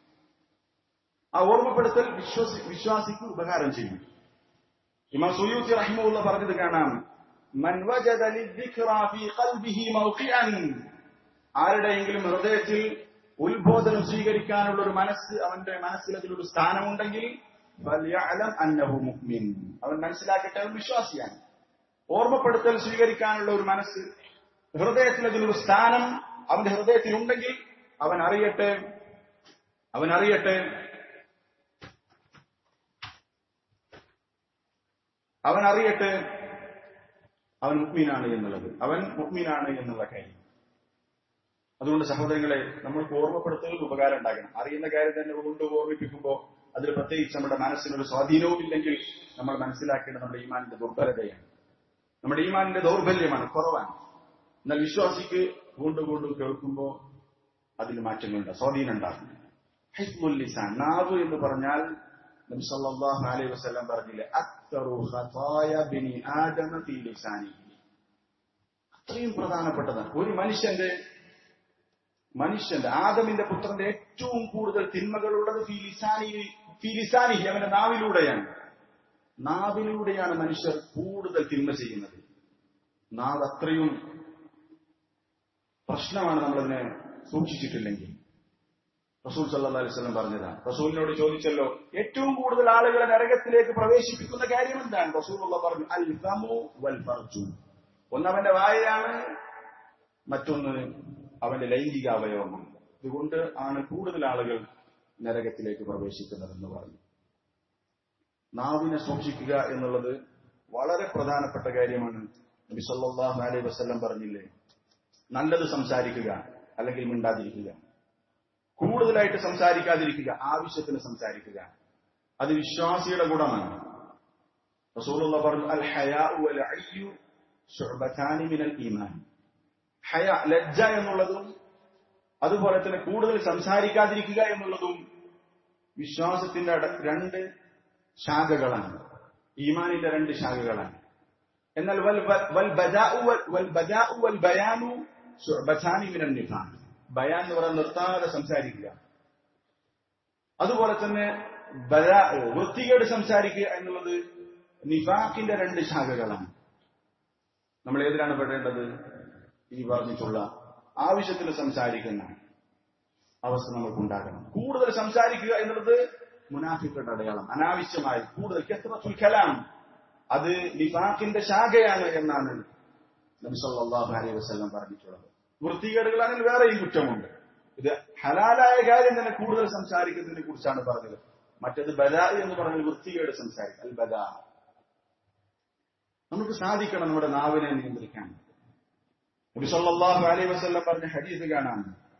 ആ ഓർമ്മപ്പെടുത്തൽ വിശ്വസി വിശ്വാസിക്ക് ഉപകാരം ചെയ്യും ഇമാം സുയൂത്തി റഹിമുള്ള പറഞ്ഞത് കാണാം മൻ വജദ ലിദ്ദിക്റ ഫീ ഖൽബിഹി മൗഖിഅൻ ആരുടെയെങ്കിലും ഹൃദയത്തിൽ ഉത്ബോധനം സ്വീകരിക്കാനുള്ള ഒരു മനസ്സ് അവന്റെ മനസ്സിൽ അതിലൊരു സ്ഥാനമുണ്ടെങ്കിൽ ഫൽയഅലം അന്നഹു മുഅ്മിൻ അവൻ മനസ്സിലാക്കട്ടെ അവൻ വിശ്വാസിയാണ് ഓർമ്മപ്പെടുത്തൽ സ്വീകരിക്കാനുള്ള ഒരു മനസ്സ് ഹൃദയത്തിൽ അതിലൊരു സ്ഥാനം അവന്റെ ഹൃദയത്തിൽ ഉണ്ടെങ്കിൽ അവൻ അറിയട്ടെ അവൻ അറിയട്ടെ അവൻ അറിയട്ടെ അവൻ മുക്മീനാണ് എന്നുള്ളത് അവൻ മുക്മീനാണ് എന്നുള്ള കാര്യം അതുകൊണ്ട് സഹോദരങ്ങളെ നമ്മൾക്ക് ഓർമ്മപ്പെടുത്തൽ ഉപകാരം ഉണ്ടാകണം അറിയുന്ന കാര്യം തന്നെ കൊണ്ട് ഓർമ്മിപ്പിക്കുമ്പോൾ അതിൽ പ്രത്യേകിച്ച് നമ്മുടെ മനസ്സിനൊരു സ്വാധീനവും ഇല്ലെങ്കിൽ നമ്മൾ മനസ്സിലാക്കേണ്ടത് നമ്മുടെ ഈമാനിന്റെ ദുർബലതയാണ് നമ്മുടെ ഈമാനിന്റെ ദൗർബല്യമാണ് കുറവാണ് എന്നാൽ വിശ്വാസിക്ക് വീണ്ടും വീണ്ടും കേൾക്കുമ്പോൾ അതിൽ മാറ്റങ്ങളുണ്ട് സ്വാധീനം ഉണ്ടാകും ഹിസ്മുൽ ലിസാൻ നാവ് എന്ന് പറഞ്ഞാൽ നബി സല്ലല്ലാഹു അലൈഹി വസല്ലം പറഞ്ഞില്ലേ അക്തറു ഖതായ ബിനി ആദമ ഫീ ലിസാനിഹി അത്രയും പ്രധാനപ്പെട്ടതാണ് ഒരു മനുഷ്യന്റെ മനുഷ്യന്റെ ആദമിന്റെ പുത്രന്റെ ഏറ്റവും കൂടുതൽ തിന്മകളുള്ളത് ഫീ ലിസാനിയിൽ ഫിലിസാനിഹി അവന്റെ നാവിലൂടെയാണ് നാവിലൂടെയാണ് മനുഷ്യർ കൂടുതൽ തിന്മ ചെയ്യുന്നത് നാവ് അത്രയും പ്രശ്നമാണ് നമ്മളതിനെ സൂക്ഷിച്ചിട്ടില്ലെങ്കിൽ റസൂൽ സല്ലാ അലിസ്ലം പറഞ്ഞതാണ് റസൂലിനോട് ചോദിച്ചല്ലോ ഏറ്റവും കൂടുതൽ ആളുകളെ നരകത്തിലേക്ക് പ്രവേശിപ്പിക്കുന്ന കാര്യം എന്താണ് റസൂൽ പറഞ്ഞു അൽ ഫമു വൽ ഫർജു ഒന്ന് അവന്റെ വായയാണ് മറ്റൊന്ന് അവന്റെ ലൈംഗിക അവയവമാണ് ഇതുകൊണ്ട് ആണ് കൂടുതൽ ആളുകൾ നരകത്തിലേക്ക് പ്രവേശിക്കുന്നതെന്ന് പറഞ്ഞു നാവിനെ സൂക്ഷിക്കുക എന്നുള്ളത് വളരെ പ്രധാനപ്പെട്ട കാര്യമാണ് നബി സല്ലല്ലാഹു അലൈഹി വസല്ലം പറഞ്ഞില്ലേ നല്ലത് സംസാരിക്കുക അല്ലെങ്കിൽ മിണ്ടാതിരിക്കുക കൂടുതലായിട്ട് സംസാരിക്കാതിരിക്കുക ആവശ്യത്തിന് സംസാരിക്കുക അത് വിശ്വാസിയുടെ ഗുണമാണ് റസൂലുള്ള പറഞ്ഞു അൽ ഹയാഉ വൽ അയ്യു ശുഅബതാനി മിനൽ ഈമാൻ ഹയ ലജ്ജ എന്നുള്ളതും അതുപോലെ തന്നെ കൂടുതൽ സംസാരിക്കാതിരിക്കുക എന്നുള്ളതും വിശ്വാസത്തിന്റെ രണ്ട് ശാഖകളാണ് ഈമാനിന്റെ രണ്ട് ശാഖകളാണ് എന്നാൽ വൽ വൽ ബദാഉ വൽ ബദാഉ വൽ ബയാനു ശുഅബതാനി മിനൽ നിഫാഖ് ബയാൻ എന്ന് പറയാൻ നിർത്താതെ സംസാരിക്കുക അതുപോലെ തന്നെ ബലാ വൃത്തികേട് സംസാരിക്കുക എന്നുള്ളത് നിഫാഖിന്റെ രണ്ട് ശാഖകളാണ് നമ്മൾ ഏതിലാണ് പെടേണ്ടത് ഈ പറഞ്ഞിട്ടുള്ള ആവശ്യത്തിന് സംസാരിക്കുന്ന അവസ്ഥ നമുക്കുണ്ടാകണം കൂടുതൽ സംസാരിക്കുക എന്നുള്ളത് മുനാഫിക്കയുടെ അടയാളം അനാവശ്യമായി കൂടുതൽ കെത്രത്തുൽ കലാം അത് നിഫാഖിന്റെ ശാഖയാണ് എന്നാണ് നബി സല്ലല്ലാഹു അലൈഹി വസല്ലം പറഞ്ഞിട്ടുള്ളത് വൃത്തികേടുകളാണെങ്കിൽ വേറെയും കുറ്റമുണ്ട് ഇത് ഹലാലായ കാര്യം തന്നെ കൂടുതൽ സംസാരിക്കുന്നതിനെ കുറിച്ചാണ് പറഞ്ഞത് മറ്റത് ബദാ എന്ന് പറഞ്ഞാൽ വൃത്തികേട് സംസാരിക്കുക അൽ ബദാ നമുക്ക് സാധിക്കണം നമ്മുടെ നാവിനെ നിയന്ത്രിക്കാൻ നബി സല്ലല്ലാഹു അലൈഹി വസല്ലം പറഞ്ഞ ഹദീസ് കാണാം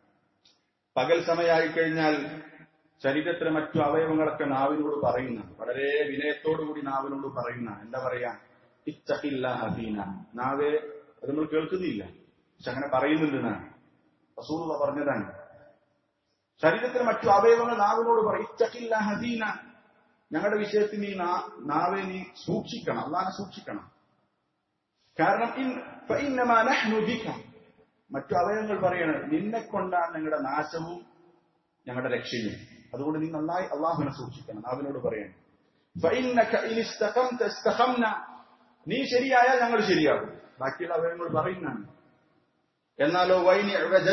പകൽ സമയമായി കഴിഞ്ഞാൽ ശരീരത്തിലെ മറ്റു അവയവങ്ങളൊക്കെ നാവിനോട് പറയുന്ന വളരെ വിനയത്തോടുകൂടി നാവിനോട് പറയുന്ന എന്താ പറയാ ഇച്ചഹില്ല ഹബീന നാവേ അത് നമ്മൾ കേൾക്കുന്നില്ല പക്ഷെ അങ്ങനെ പറയുന്നുണ്ടെന്നാണ് റസൂലുള്ള പറഞ്ഞതാണ് ശരീരത്തിലെ മറ്റു അവയവങ്ങൾ നാവിനോട് പറയും ഇച്ചഹില്ല ഹദീന ഞങ്ങളുടെ വിഷയത്തിൽ നീ നാവെ നീ സൂക്ഷിക്കണം അള്ളാനെ സൂക്ഷിക്കണം കാരണം മറ്റു അവയവങ്ങൾ പറയണത് നിന്നെ കൊണ്ടാണ് ഞങ്ങളുടെ നാശവും ഞങ്ങളുടെ രക്ഷയും അതുകൊണ്ട് നീ നന്നായി അള്ളാഹുവിനെ സൂക്ഷിക്കണം നാവിനോട് പറയണം നീ ശരിയായാൽ ഞങ്ങൾ ശരിയാകും ബാക്കിയുള്ള അവയവങ്ങൾ പറയുന്നതാണ് എന്നാലോ വൈനി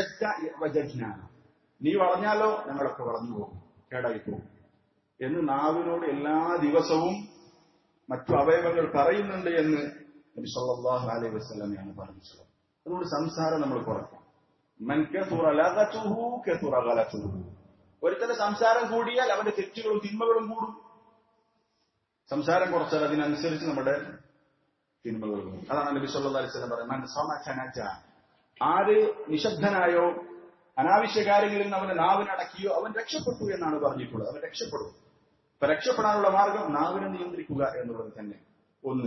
നീ വളഞ്ഞാലോ ഞങ്ങളൊക്കെ വളഞ്ഞു പോകും കേടായി പോകും എന്ന് നാവിനോട് എല്ലാ ദിവസവും മറ്റു അവയവങ്ങൾ പറയുന്നുണ്ട് എന്ന് നബി സല്ലല്ലാഹു അലൈഹി വസല്ലമയാണ് പറഞ്ഞിട്ടുള്ളത് അതുകൊണ്ട് സംസാരം നമ്മൾ കുറയ്ക്കാം മൻ കസുറ ലഗതുഹു കസുറ ഗലതുഹു ഒരുത്തന്റെ സംസാരം കൂടിയാൽ അവന്റെ തെറ്റുകളും തിന്മകളും കൂടും സംസാരം കുറച്ചാൽ അതിനനുസരിച്ച് നമ്മുടെ തിന്മകൾ കൂടും അതാണ് നബി സല്ലല്ലാഹു അലൈഹി വസല്ലം പറയുന്നത് മൻ സമചനജ ആര് നിശബ്ദനായോ അനാവശ്യ കാര്യങ്ങളിൽ നിന്ന് അവന്റെ നാവിനടക്കിയോ അവൻ രക്ഷപ്പെട്ടു എന്നാണ് പറഞ്ഞിട്ടുള്ളത് അവൻ രക്ഷപ്പെടും അപ്പൊ രക്ഷപ്പെടാനുള്ള മാർഗം നാവിനെ നിയന്ത്രിക്കുക എന്നുള്ളത് തന്നെ ഒന്ന്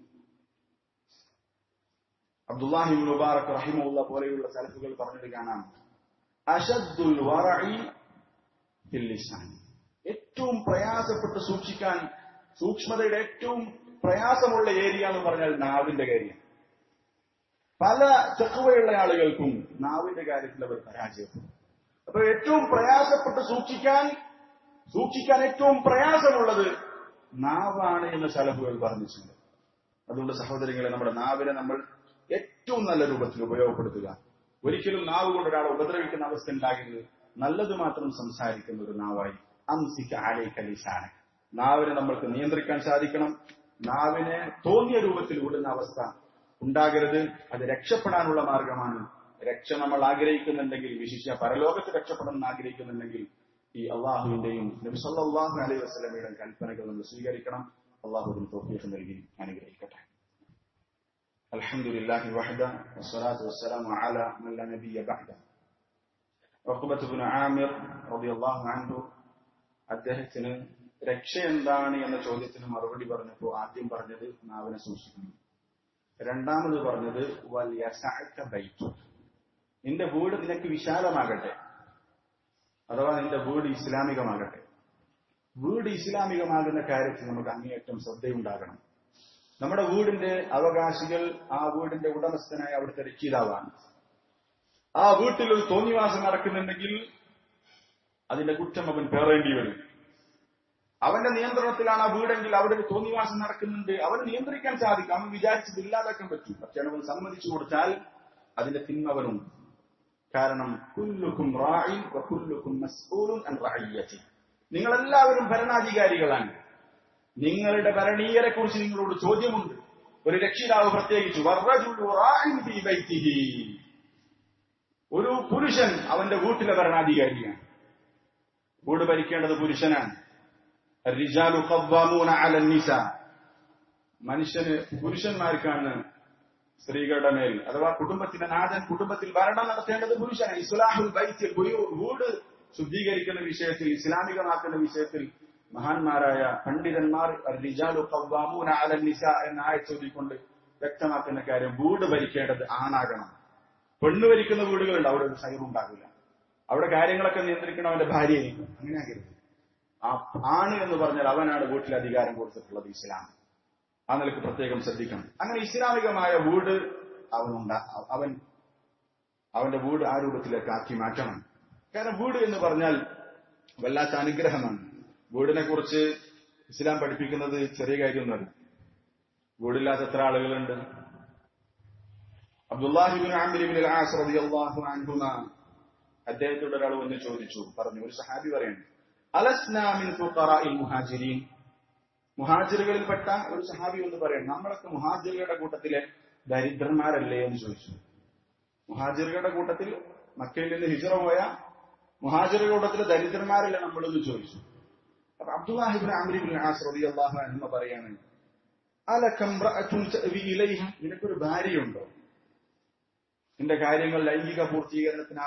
അബ്ദുല്ലാഹി മുബാറക് റഹിമുള്ള പോലെയുള്ള സലഫുകൾ പറഞ്ഞത് കാണാം അഷദ്ദുൽ വറഇ ഫിൽ ലിസാൻ ഏറ്റവും പ്രയാസപ്പെട്ട് സൂക്ഷിക്കാൻ സൂക്ഷ്മതയുടെ ഏറ്റവും പ്രയാസമുള്ള ഏരിയ എന്ന് പറഞ്ഞാൽ നാവിന്റെ കാര്യം പല ചെക്കുവയുള്ള ആളുകൾക്കും നാവിന്റെ കാര്യത്തിൽ അവർ പരാജയപ്പെടും അപ്പൊ ഏറ്റവും പ്രയാസപ്പെട്ട് സൂക്ഷിക്കാൻ സൂക്ഷിക്കാൻ ഏറ്റവും പ്രയാസമുള്ളത് നാവാണ് എന്ന് സലഫുകൾ പറഞ്ഞിട്ടുണ്ട് അതുകൊണ്ട് സഹോദരങ്ങളെ നമ്മുടെ നാവിനെ നമ്മൾ ഏറ്റവും നല്ല രൂപത്തിൽ ഉപയോഗപ്പെടുത്തുക ഒരിക്കലും നാവ് കൊണ്ട് ഒരാളെ ഉപദ്രവിക്കുന്ന അവസ്ഥ ഉണ്ടാകരുത് നല്ലത് മാത്രം സംസാരിക്കുന്ന ഒരു നാവായി അംസിക്ക ആലേ കലീശാന നാവിനെ നമ്മൾക്ക് നിയന്ത്രിക്കാൻ സാധിക്കണം നാവിനെ തോന്നിയ രൂപത്തിൽ വിടുന്ന അവസ്ഥ ഉണ്ടാകരുത് അത് രക്ഷപ്പെടാനുള്ള മാർഗമാണ് രക്ഷ നമ്മൾ ആഗ്രഹിക്കുന്നുണ്ടെങ്കിൽ വിശിഷ്യ പരലോകത്ത് രക്ഷപ്പെടണമെന്ന് ആഗ്രഹിക്കുന്നുണ്ടെങ്കിൽ ഈ അള്ളാഹുവിന്റെയും നബി സല്ലല്ലാഹു അലൈഹി വസല്ലമയുടെ കൽപ്പനകൾ നമ്മൾ സ്വീകരിക്കണം അള്ളാഹുവിന് തോഫീഖ് നൽകി അനുഗ്രഹിക്കട്ടെ الحمد لله وحده والصلاة والسلام على من لا نبي بعده عقبة بن عامر رضي الله عنه അദ്ദേഹത്തിന് രക്ഷ എന്താണ് എന്ന ചോദ്യത്തിന് മറുപടി പറഞ്ഞപ്പോൾ ആദ്യം പറഞ്ഞത് നാവിനെ സൂക്ഷിക്കണം രണ്ടാമത് പറഞ്ഞത് വലിയ ബൈറ്റ് നിന്റെ വീട് നിനക്ക് വിശാലമാകട്ടെ അഥവാ നിന്റെ വീട് ഇസ്ലാമികമാകട്ടെ വീട് ഇസ്ലാമികമാകുന്ന കാര്യത്തിൽ നമുക്ക് അങ്ങേയറ്റം ശ്രദ്ധയുണ്ടാകണം നമ്മുടെ വീടിന്റെ അവകാശികൾ ആ വീടിന്റെ ഉടമസ്ഥനായ അവിടുത്തെ രക്ഷിതാവാണ് ആ വീട്ടിൽ ഒരു തോന്നിവാസം നടക്കുന്നുണ്ടെങ്കിൽ അതിന്റെ കുറ്റം അവൻ പേറേണ്ടി വരും അവന്റെ നിയന്ത്രണത്തിലാണ് ആ വീടെങ്കിൽ അവിടെ ഒരു തോന്നിവാസം നടക്കുന്നുണ്ട് അവന് നിയന്ത്രിക്കാൻ സാധിക്കും അവൻ വിചാരിച്ചത് ഇല്ലാതാക്കാൻ പറ്റും പക്ഷെ അവൻ സമ്മതിച്ചു കൊടുത്താൽ അതിന്റെ തിന്മവനുണ്ട് കാരണം കുല്ലുക്കും റായിൻ കുല്ലുക്കും മസ്ഊലുൻ അൻ റഅയ്യതി നിങ്ങളെല്ലാവരും ഭരണാധികാരികളാണ് നിങ്ങളുടെ ഭരണീയരെ കുറിച്ച് നിങ്ങളോട് ചോദ്യമുണ്ട് ഒരു രക്ഷിതാവ് പ്രത്യേകിച്ചു വറജുലു റായിൻ ഫീ ബൈത്തിഹി ഒരു പുരുഷൻ അവന്റെ വീട്ടിലെ ഭരണാധികാരിയാണ് വീട് ഭരിക്കേണ്ടത് പുരുഷനാണ് الرجال قوامون على النساء മനുഷ്യന് പുരുഷന്മാർക്കാണ് സ്ത്രീകളുടെ മേൽ അഥവാ കുടുംബത്തിന്റെ നാഥൻ കുടുംബത്തിൽ ഭരണം നടത്തേണ്ടത് പുരുഷനാണ് ഇസ്ലാഹുൽ ബൈത്തിൽ വീട് ശുദ്ധീകരിക്കുന്ന വിഷയത്തിൽ ഇസ്ലാമികമാക്കുന്ന വിഷയത്തിൽ മഹാന്മാരായ പണ്ഡിതന്മാർ റിജാലു ഖവ്വാമൂന അലൻ നിസ എന്ന ആയ ചൊല്ലിക്കൊണ്ട് വ്യക്തമാക്കുന്ന കാര്യം വീട് ഭരിക്കേണ്ടത് ആണാകണം പെണ്ണ് ഭരിക്കുന്ന വീടുകളുണ്ട് അവിടെ ഒരു സൈറുണ്ടാകില്ല അവിടെ കാര്യങ്ങളൊക്കെ നിയന്ത്രിക്കണം അവന്റെ ഭാര്യയായിരിക്കും അങ്ങനെ ആകരുത് ആ ആണ് എന്ന് പറഞ്ഞാൽ അവനാണ് വീട്ടിൽ അധികാരം കൊടുത്തിട്ടുള്ളത് ഇസ്ലാം ആ നിലക്ക് പ്രത്യേകം ശ്രദ്ധിക്കണം അങ്ങനെ ഇസ്ലാമികമായ വീട് അവനുണ്ടാ അവൻ അവന്റെ വീട് ആ രൂപത്തിലേക്ക് ആക്കി മാറ്റണം കാരണം വീട് എന്ന് പറഞ്ഞാൽ വല്ലാത്ത അനുഗ്രഹമാണ് വീടിനെ കുറിച്ച് ഇസ്ലാം പഠിപ്പിക്കുന്നത് ചെറിയ കാര്യമൊന്നുമല്ല വീടില്ലാത്ത എത്ര ആളുകളുണ്ട് അബ്ദുല്ലാഹിബിൻ ആമിലിബിൻ ആസ് റളിയല്ലാഹു അൻഹുമ അദ്ദേഹത്തോട് ഒരാൾ വന്ന് ചോദിച്ചു പറഞ്ഞു ഒരു സഹാബി പറയുന്നു അലസ്നാമിൻ ഫുഖറാഇൽ മുഹാജിരീൻ മുഹാജിറുകളിൽപ്പെട്ട ഒരു സഹാബി എന്ന് പറയണം നമ്മളൊക്കെ മുഹാജിറുകളുടെ കൂട്ടത്തിലെ ദരിദ്രന്മാരല്ലേ എന്ന് ചോദിച്ചു മുഹാജിറുകളുടെ കൂട്ടത്തിൽ മക്കയിൽ നിന്ന് ഹിജറ പോയ മുഹാജിറുകളുടെ കൂട്ടത്തിലെ ദരിദ്രന്മാരല്ലേ നമ്മളെന്ന് ചോദിച്ചു അപ്പൊ അബ്ദുല്ലാഹിബിൻ അമരിബിൻ ആസ് റളിയല്ലാഹു അൻഹു പറയാണ് അലകംറഅത്തുൻ തഅവി ഇലൈഹ നിനക്കൊരു ഭാര്യയുണ്ടോ നിന്റെ കാര്യങ്ങൾ ലൈംഗിക പൂർത്തീകരണത്തിനാ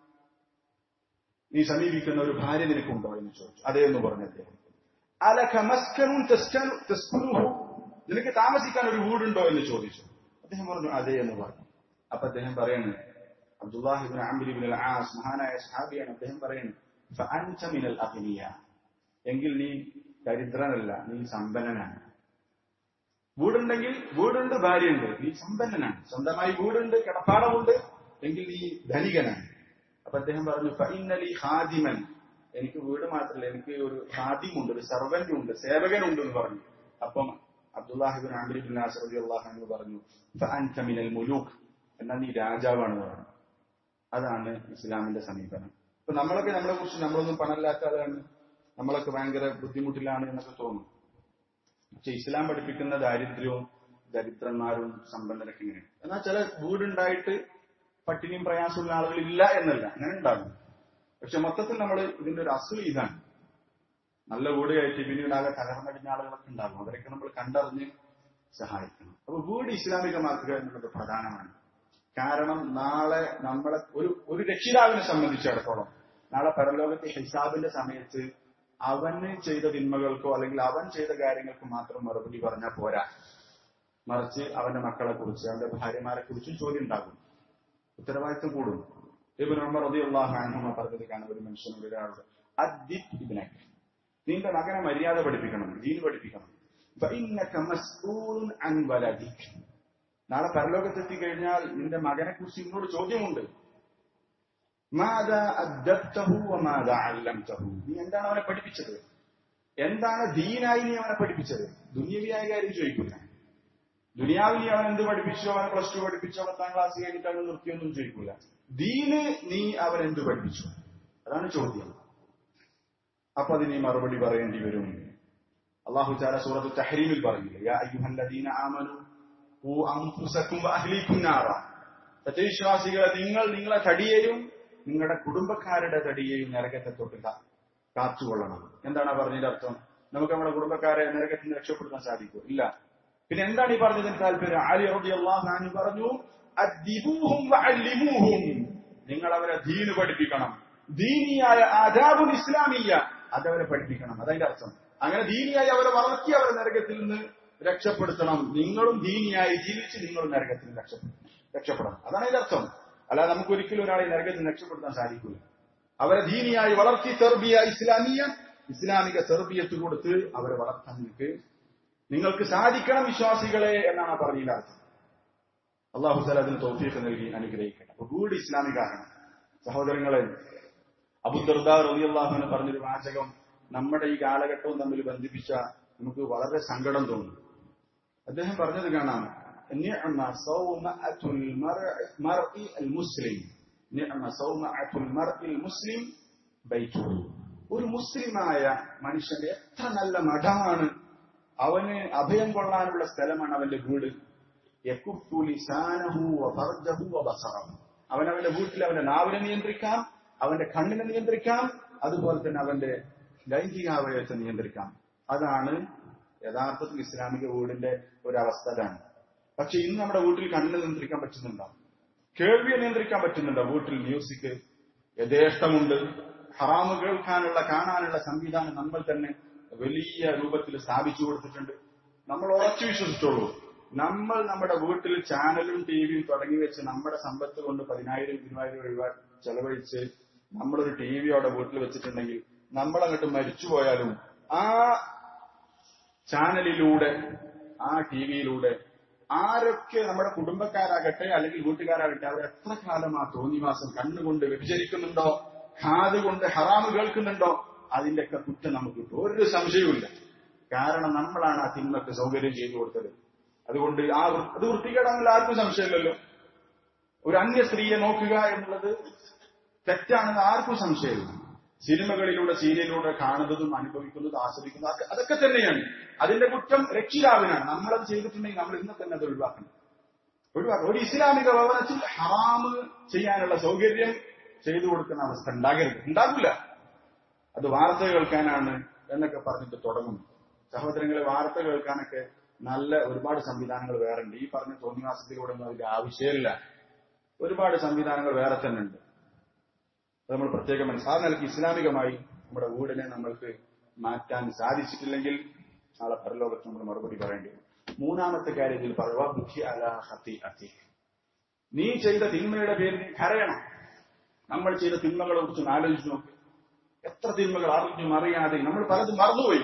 നീ സമീപിക്കുന്ന ഒരു ഭാര്യ നിനക്കുണ്ടോ എന്ന് ചോദിച്ചു അതേ എന്ന് പറഞ്ഞു അദ്ദേഹം അലക മസ്കനും തസ്കുനുഹു നിനക്ക് താമസിക്കാൻ ഒരു വീടുണ്ടോ എന്ന് ചോദിച്ചു അദ്ദേഹം പറഞ്ഞു അതേ എന്ന് പറഞ്ഞു അപ്പൊ അദ്ദേഹം പറയുന്നു അബ്ദുല്ലാഹിബിൻ അംബിബിൻ ആസ് മഹാനായ സഹാബിയാണ് അദ്ദേഹം പറയുന്നു ഫഅൻത മിനൽ അഗ്നിയ എങ്കിൽ നീ ദരിദ്രനല്ല നീ സമ്പന്നനാണ് വീടുണ്ടെങ്കിൽ വീടുണ്ട് ഭാര്യയുണ്ട് നീ സമ്പന്നനാണ് സ്വന്തമായി വീടുണ്ട് കിടപ്പാടമുണ്ട് എങ്കിൽ നീ ധനികനാണ് അപ്പൊ അദ്ദേഹം പറഞ്ഞു ഫൈനലി ഹാദിമൻ എനിക്ക് വീട് മാത്രമല്ല എനിക്ക് ഒരു ഹാദിമുണ്ട് ഒരു സർവന്റ് ഉണ്ട് സേവകനുണ്ട് എന്ന് പറഞ്ഞു അപ്പം അബ്ദുല്ലാഹിബിൻ ആമിബിൻ നാസർ അള്ളാഹു പറഞ്ഞു ഫഅൻത മിനൽ മുലൂക്ക് എന്നാൽ നീ രാജാവാണെന്ന് പറഞ്ഞു അതാണ് ഇസ്ലാമിന്റെ സമീപനം ഇപ്പൊ നമ്മളൊക്കെ നമ്മളെ കുറിച്ച് നമ്മളൊന്നും പണമില്ലാത്ത ആളാണ് നമ്മളൊക്കെ ഭയങ്കര ബുദ്ധിമുട്ടിലാണ് എന്നൊക്കെ തോന്നും പക്ഷെ ഇസ്ലാം പഠിപ്പിക്കുന്ന ദാരിദ്ര്യവും ദരിദ്രന്മാരും സമ്പന്നരൊക്കെ ഇങ്ങനെ എന്നാൽ ചില വീടുണ്ടായിട്ട് പട്ടിണിയും പ്രയാസമുള്ള ആളുകൾ ഇല്ല എന്നല്ല അങ്ങനെ ഉണ്ടാകും പക്ഷെ മൊത്തത്തിൽ നമ്മൾ ഇതിന്റെ ഒരു അസുഖം ഇതാണ് നല്ല വീട് കയറ്റി പിന്നീട് ആകെ തകർന്നടിഞ്ഞ ആളുകളൊക്കെ ഉണ്ടാകും അവരൊക്കെ നമ്മൾ കണ്ടറിഞ്ഞ് സഹായിക്കണം അപ്പൊ വീട് ഇസ്ലാമികമാക്കുക എന്നുള്ളത് പ്രധാനമാണ് കാരണം നാളെ നമ്മളെ ഒരു ഒരു രക്ഷിതാവിനെ സംബന്ധിച്ചിടത്തോളം നാളെ പരലോകത്തെ ഹിസാബിന്റെ സമയത്ത് അവന് ചെയ്ത തിന്മകൾക്കോ അല്ലെങ്കിൽ അവൻ ചെയ്ത കാര്യങ്ങൾക്കോ മാത്രം മറുപടി പറഞ്ഞാൽ പോരാ മറിച്ച് അവന്റെ മക്കളെ കുറിച്ച് അവന്റെ ഭാര്യമാരെ കുറിച്ചും ചോദ്യം ഉണ്ടാകും ഉത്തരവാദിത്വം കൂടും ഇബിൻ ഉമർ റളിയല്ലാഹു അൻഹു പറഞ്ഞത് കാണും ഒരു മനുഷ്യനോട് ഒരാളോട് അദ്ദിബ് ഇബ്നക നിന്റെ മകനെ മര്യാദ പഠിപ്പിക്കണം ദീൻ പഠിപ്പിക്കണം ഫഇന്നക മസ്ഊലുൻ അൻ വലദിക് നാളെ പരലോകത്തെത്തി കഴിഞ്ഞാൽ നിന്റെ മകനെ കുറിച്ച് നിന്നോട് ചോദ്യമുണ്ട് മാതാ അദ്ദബ്തഹു വമാതാ അല്ലംതഹു നീ എന്താണ് അവനെ പഠിപ്പിച്ചത് എന്താണ് ദീനായി നീ അവനെ പഠിപ്പിച്ചത് ദുനിയവിയായ കാര്യം ചോദിക്കില്ല ദുനിയാവിൽ നീ അവൻ എന്ത് പഠിപ്പിച്ചോ അവൻ പ്ലസ് ടു പഠിപ്പിച്ചോ പത്താം ക്ലാസ് കഴിഞ്ഞിട്ട് അവൻ നിർത്തിയൊന്നും ചോദിക്കില്ല ദീന് നീ അവൻ എന്ത് പഠിപ്പിച്ചു അതാണ് ചോദ്യം അപ്പൊ അതിന് മറുപടി പറയേണ്ടി വരും അള്ളാഹു ചാല സൂറത്ത് തഹരീമിൽ പറഞ്ഞില്ലേ യാ അയ്യുഹല്ലദീന ആമനു ഖൂ അൻഫുസകും വഅഹ്ലീകും നാറ സത്യവിശ്വാസികളെ നിങ്ങൾ നിങ്ങളെ തടിയെയും നിങ്ങളുടെ കുടുംബക്കാരുടെ തടിയെയും നരകത്തെ തൊട്ട് കാത്തുകൊള്ളണം എന്താണ് പറഞ്ഞതിന്റെ അർത്ഥം നമുക്ക് നമ്മുടെ കുടുംബക്കാരെ നരകത്തിൽ നിന്ന് രക്ഷപ്പെടുത്താൻ സാധിക്കും ഇല്ല പിന്നെ എന്താണ് ഈ പറഞ്ഞതിന് താല്പര്യം ആലി റബി അള്ളാഹു പറഞ്ഞു അദ്ദിബൂഹും വഅല്ലിമൂഹും നിങ്ങൾ അവരെ ദീന് പഠിപ്പിക്കണം ദീനിയായ ആദാബുൽ ഇസ്ലാമിയ അതവരെ പഠിപ്പിക്കണം അതതിന്റെ അർത്ഥം അങ്ങനെ ദീനിയായി അവരെ വളർത്തി അവരെ നരകത്തിൽ നിന്ന് രക്ഷപ്പെടുത്തണം നിങ്ങളും ദീനിയായി ജീവിച്ച് നിങ്ങളും നരകത്തിൽ നിന്ന് രക്ഷപ്പെടും രക്ഷപ്പെടണം അതാണ് അതിന്റെ അർത്ഥം അല്ലാതെ നമുക്ക് ഒരിക്കലും ഒരാളെ നരകത്തിൽ നിന്ന് രക്ഷപ്പെടുത്താൻ സാധിക്കില്ല അവരെ ദീനിയായി വളർത്തി സെർബിയ ഇസ്ലാമിയ ഇസ്ലാമിക സെർബിയത്ത് കൊടുത്ത് അവരെ വളർത്താൻ നിങ്ങൾക്ക് നിങ്ങൾക്ക് സാധിക്കണം വിശ്വാസികളെ എന്നാണ് പറഞ്ഞതിന്റെ അർത്ഥം അള്ളാഹു താല അതിന് തോഫീക്ക് നൽകി അനുഗ്രഹിക്കട്ടെ അപ്പൊ വീട് ഇസ്ലാമികാകണം സഹോദരങ്ങളെ അബുദർദാർ റബി അള്ളാഹുവിന് പറഞ്ഞൊരു വാചകം നമ്മുടെ ഈ കാലഘട്ടവും തമ്മിൽ ബന്ധിപ്പിച്ച നമുക്ക് വളരെ സങ്കടം തോന്നും അദ്ദേഹം പറഞ്ഞത് കാണാം നിഅമ സൗമഅത്തുൽ മർഇ അൽ മുസ്ലിം നിഅമ സൗമഅത്തുൽ മർഇ അൽ മുസ്ലിം ബൈത്തുഹു ഒരു മുസ്ലിമായ മനുഷ്യന്റെ എത്ര നല്ല മഠമാണ് അവന് അഭയം കൊള്ളാനുള്ള സ്ഥലമാണ് അവന്റെ വീട് യകുഫു ലിസാനഹു വഫർജഹു വബസറഹു അവൻ അവന്റെ വീട്ടിൽ അവന്റെ നാവിനെ നിയന്ത്രിക്കാം അവന്റെ കണ്ണിനെ നിയന്ത്രിക്കാം അതുപോലെ തന്നെ അവന്റെ ലൈംഗികാവയവത്തെ നിയന്ത്രിക്കാം അതാണ് യഥാർത്ഥത്തിൽ ഇസ്ലാമിക വീടിന്റെ ഒരവസ്ഥ അതാണ് പക്ഷെ ഇന്ന് നമ്മുടെ വീട്ടിൽ കണ്ണിനെ നിയന്ത്രിക്കാൻ പറ്റുന്നുണ്ടോ കേൾവിയെ നിയന്ത്രിക്കാൻ പറ്റുന്നുണ്ടോ വീട്ടിൽ മ്യൂസിക് യഥേഷ്ടമുണ്ട് ഹറാമ് കേൾക്കാനുള്ള കാണാനുള്ള സംവിധാനം നമ്മൾ തന്നെ വലിയ രൂപത്തിൽ സ്ഥാപിച്ചു കൊടുത്തിട്ടുണ്ട് നമ്മൾ ഉറച്ചു വിശ്വസിച്ചോളൂ നമ്മൾ നമ്മുടെ വീട്ടിൽ ചാനലും ടിവിയും തുടങ്ങി വെച്ച് നമ്മുടെ സമ്പത്ത് കൊണ്ട് പതിനായിരം ഇരുപതിനായിരം രൂപ ചെലവഴിച്ച് നമ്മളൊരു ടി വി അവിടെ വീട്ടിൽ വെച്ചിട്ടുണ്ടെങ്കിൽ നമ്മൾ അങ്ങോട്ട് മരിച്ചുപോയാലും ആ ചാനലിലൂടെ ആ ടി വിയിലൂടെ ആരൊക്കെ നമ്മുടെ കുടുംബക്കാരാകട്ടെ അല്ലെങ്കിൽ വീട്ടുകാരാകട്ടെ അവർ എത്ര കാലം ആ തോന്നിവാസം കണ്ണുകൊണ്ട് വ്യഭിചരിക്കുന്നുണ്ടോ കാത് കൊണ്ട് ഹറാമ് കേൾക്കുന്നുണ്ടോ അതിന്റെയൊക്കെ കുറ്റം നമുക്ക് കിട്ടും ഒരു സംശയവുമില്ല കാരണം നമ്മളാണ് ആ തിന്മക്ക് സൗകര്യം ചെയ്തു കൊടുത്തത് അതുകൊണ്ട് ആ വൃ- അത് വൃത്തികേടാണെന്നുള്ള ആർക്കും സംശയമില്ലല്ലോ ഒരു അന്യ സ്ത്രീയെ നോക്കുക എന്നുള്ളത് തെറ്റാണെന്ന് ആർക്കും സംശയമില്ല സിനിമകളിലൂടെ സീരിയലിലൂടെ കാണുന്നതും അനുഭവിക്കുന്നതും ആസ്വദിക്കുന്നതും അതൊക്കെ- അതൊക്കെ തന്നെയാണ് അതിന്റെ കുറ്റം രക്ഷിതാവിനാണ് നമ്മളത് ചെയ്തിട്ടുണ്ടെങ്കിൽ നമ്മൾ ഇന്ന് തന്നെ അത് ഒഴിവാക്കണം ഒഴിവാക്കണം ഒരു ഇസ്ലാമിക ഭവനത്തിൽ ഹറാമ് ചെയ്യാനുള്ള സൗകര്യം ചെയ്തു കൊടുക്കുന്ന അവസ്ഥ ഉണ്ടാകരുത് ഉണ്ടാകില്ല അത് വാർത്ത കേൾക്കാനാണ് എന്നൊക്കെ പറഞ്ഞിട്ട് തുടങ്ങും സഹോദരങ്ങളെ വാർത്ത കേൾക്കാനൊക്കെ നല്ല ഒരുപാട് സംവിധാനങ്ങൾ വേറെ ഉണ്ട് ഈ പറഞ്ഞ തോന്നിവാസത്തിലൂടെ ഒന്നും അതിന്റെ ആവശ്യമില്ല ഒരുപാട് സംവിധാനങ്ങൾ വേറെ തന്നെ ഉണ്ട് അത് നമ്മൾ പ്രത്യേകം മനസ്സിലാക്കി ആ നിലയ്ക്ക് ഇസ്ലാമികമായി നമ്മുടെ വീടിനെ നമ്മൾക്ക് മാറ്റാൻ സാധിച്ചിട്ടില്ലെങ്കിൽ നാളെ പരലോകത്ത് നമ്മൾ മറുപടി പറയേണ്ടി വരും മൂന്നാമത്തെ കാര്യത്തിൽ പറയുക ബുദ്ധി അല ഹത്തി അതി നീ ചെയ്ത തിന്മയുടെ പേരിൽ നീ കരയണം നമ്മൾ ചെയ്ത തിന്മകളെ കുറിച്ച് ഒന്ന് ആലോചിച്ച് നോക്ക് എത്ര തിന്മകൾ അറിഞ്ഞും അറിയാതെ നമ്മൾ പലതും മറന്നുപോയി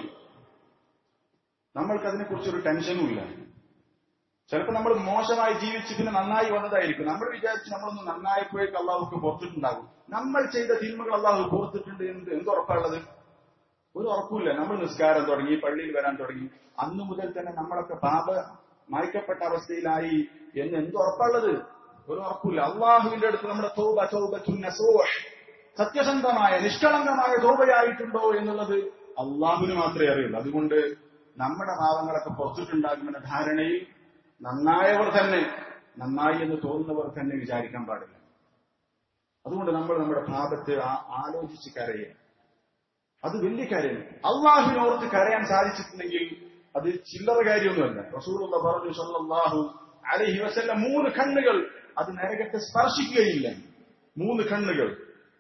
നമ്മൾക്ക് അതിനെക്കുറിച്ചൊരു ടെൻഷനും ഇല്ല ചിലപ്പോൾ നമ്മൾ മോശമായി ജീവിച്ച് പിന്നെ നന്നായി വന്നതായിരിക്കും നമ്മൾ വിചാരിച്ച് നമ്മളൊന്ന് നന്നായപ്പോഴേക്ക് അള്ളാഹുക്ക് പുറത്തിട്ടുണ്ടാകും നമ്മൾ ചെയ്ത തിന്മകൾ അള്ളാഹു പുറത്തിട്ടുണ്ട് എന്ത് എന്ത് ഉറപ്പുള്ളത് ഒരു ഉറപ്പില്ല നമ്മൾ നിസ്കാരം തുടങ്ങി പള്ളിയിൽ വരാൻ തുടങ്ങി അന്നു മുതൽ തന്നെ നമ്മളൊക്കെ പാപ മായ്ക്കപ്പെട്ട അവസ്ഥയിലായി എന്ന് എന്ത് ഉറപ്പുള്ളത് ഒരു ഉറപ്പില്ല അള്ളാഹുവിന്റെ അടുത്ത് നമ്മുടെ തോബ തോബ സത്യസന്ധമായ നിഷ്കളങ്കമായ തോബയായിട്ടുണ്ടോ എന്നുള്ളത് അള്ളാഹുവിന് മാത്രമേ അറിയുള്ളൂ അതുകൊണ്ട് നമ്മുടെ പാവങ്ങളൊക്കെ പുറത്തിട്ടുണ്ടാകുമെന്ന ധാരണയിൽ നന്നായവർ തന്നെ നന്നായി എന്ന് തോന്നുന്നവർ തന്നെ വിചാരിക്കാൻ പാടില്ല അതുകൊണ്ട് നമ്മൾ നമ്മുടെ പാപത്തെ ആ- ആലോചിച്ച് കരയുക അത് വലിയ കാര്യമാണ് അള്ളാഹുവിനോർത്ത് കരയാൻ സാധിച്ചിട്ടുണ്ടെങ്കിൽ അത് ചില്ലറ കാര്യമൊന്നുമല്ല റസൂലുള്ള പറഞ്ഞു സല്ലല്ലാഹു അലൈഹി വസല്ലം മൂന്ന് കണ്ണുകൾ അത് നരകത്തെ സ്പർശിക്കുകയില്ല മൂന്ന് കണ്ണുകൾ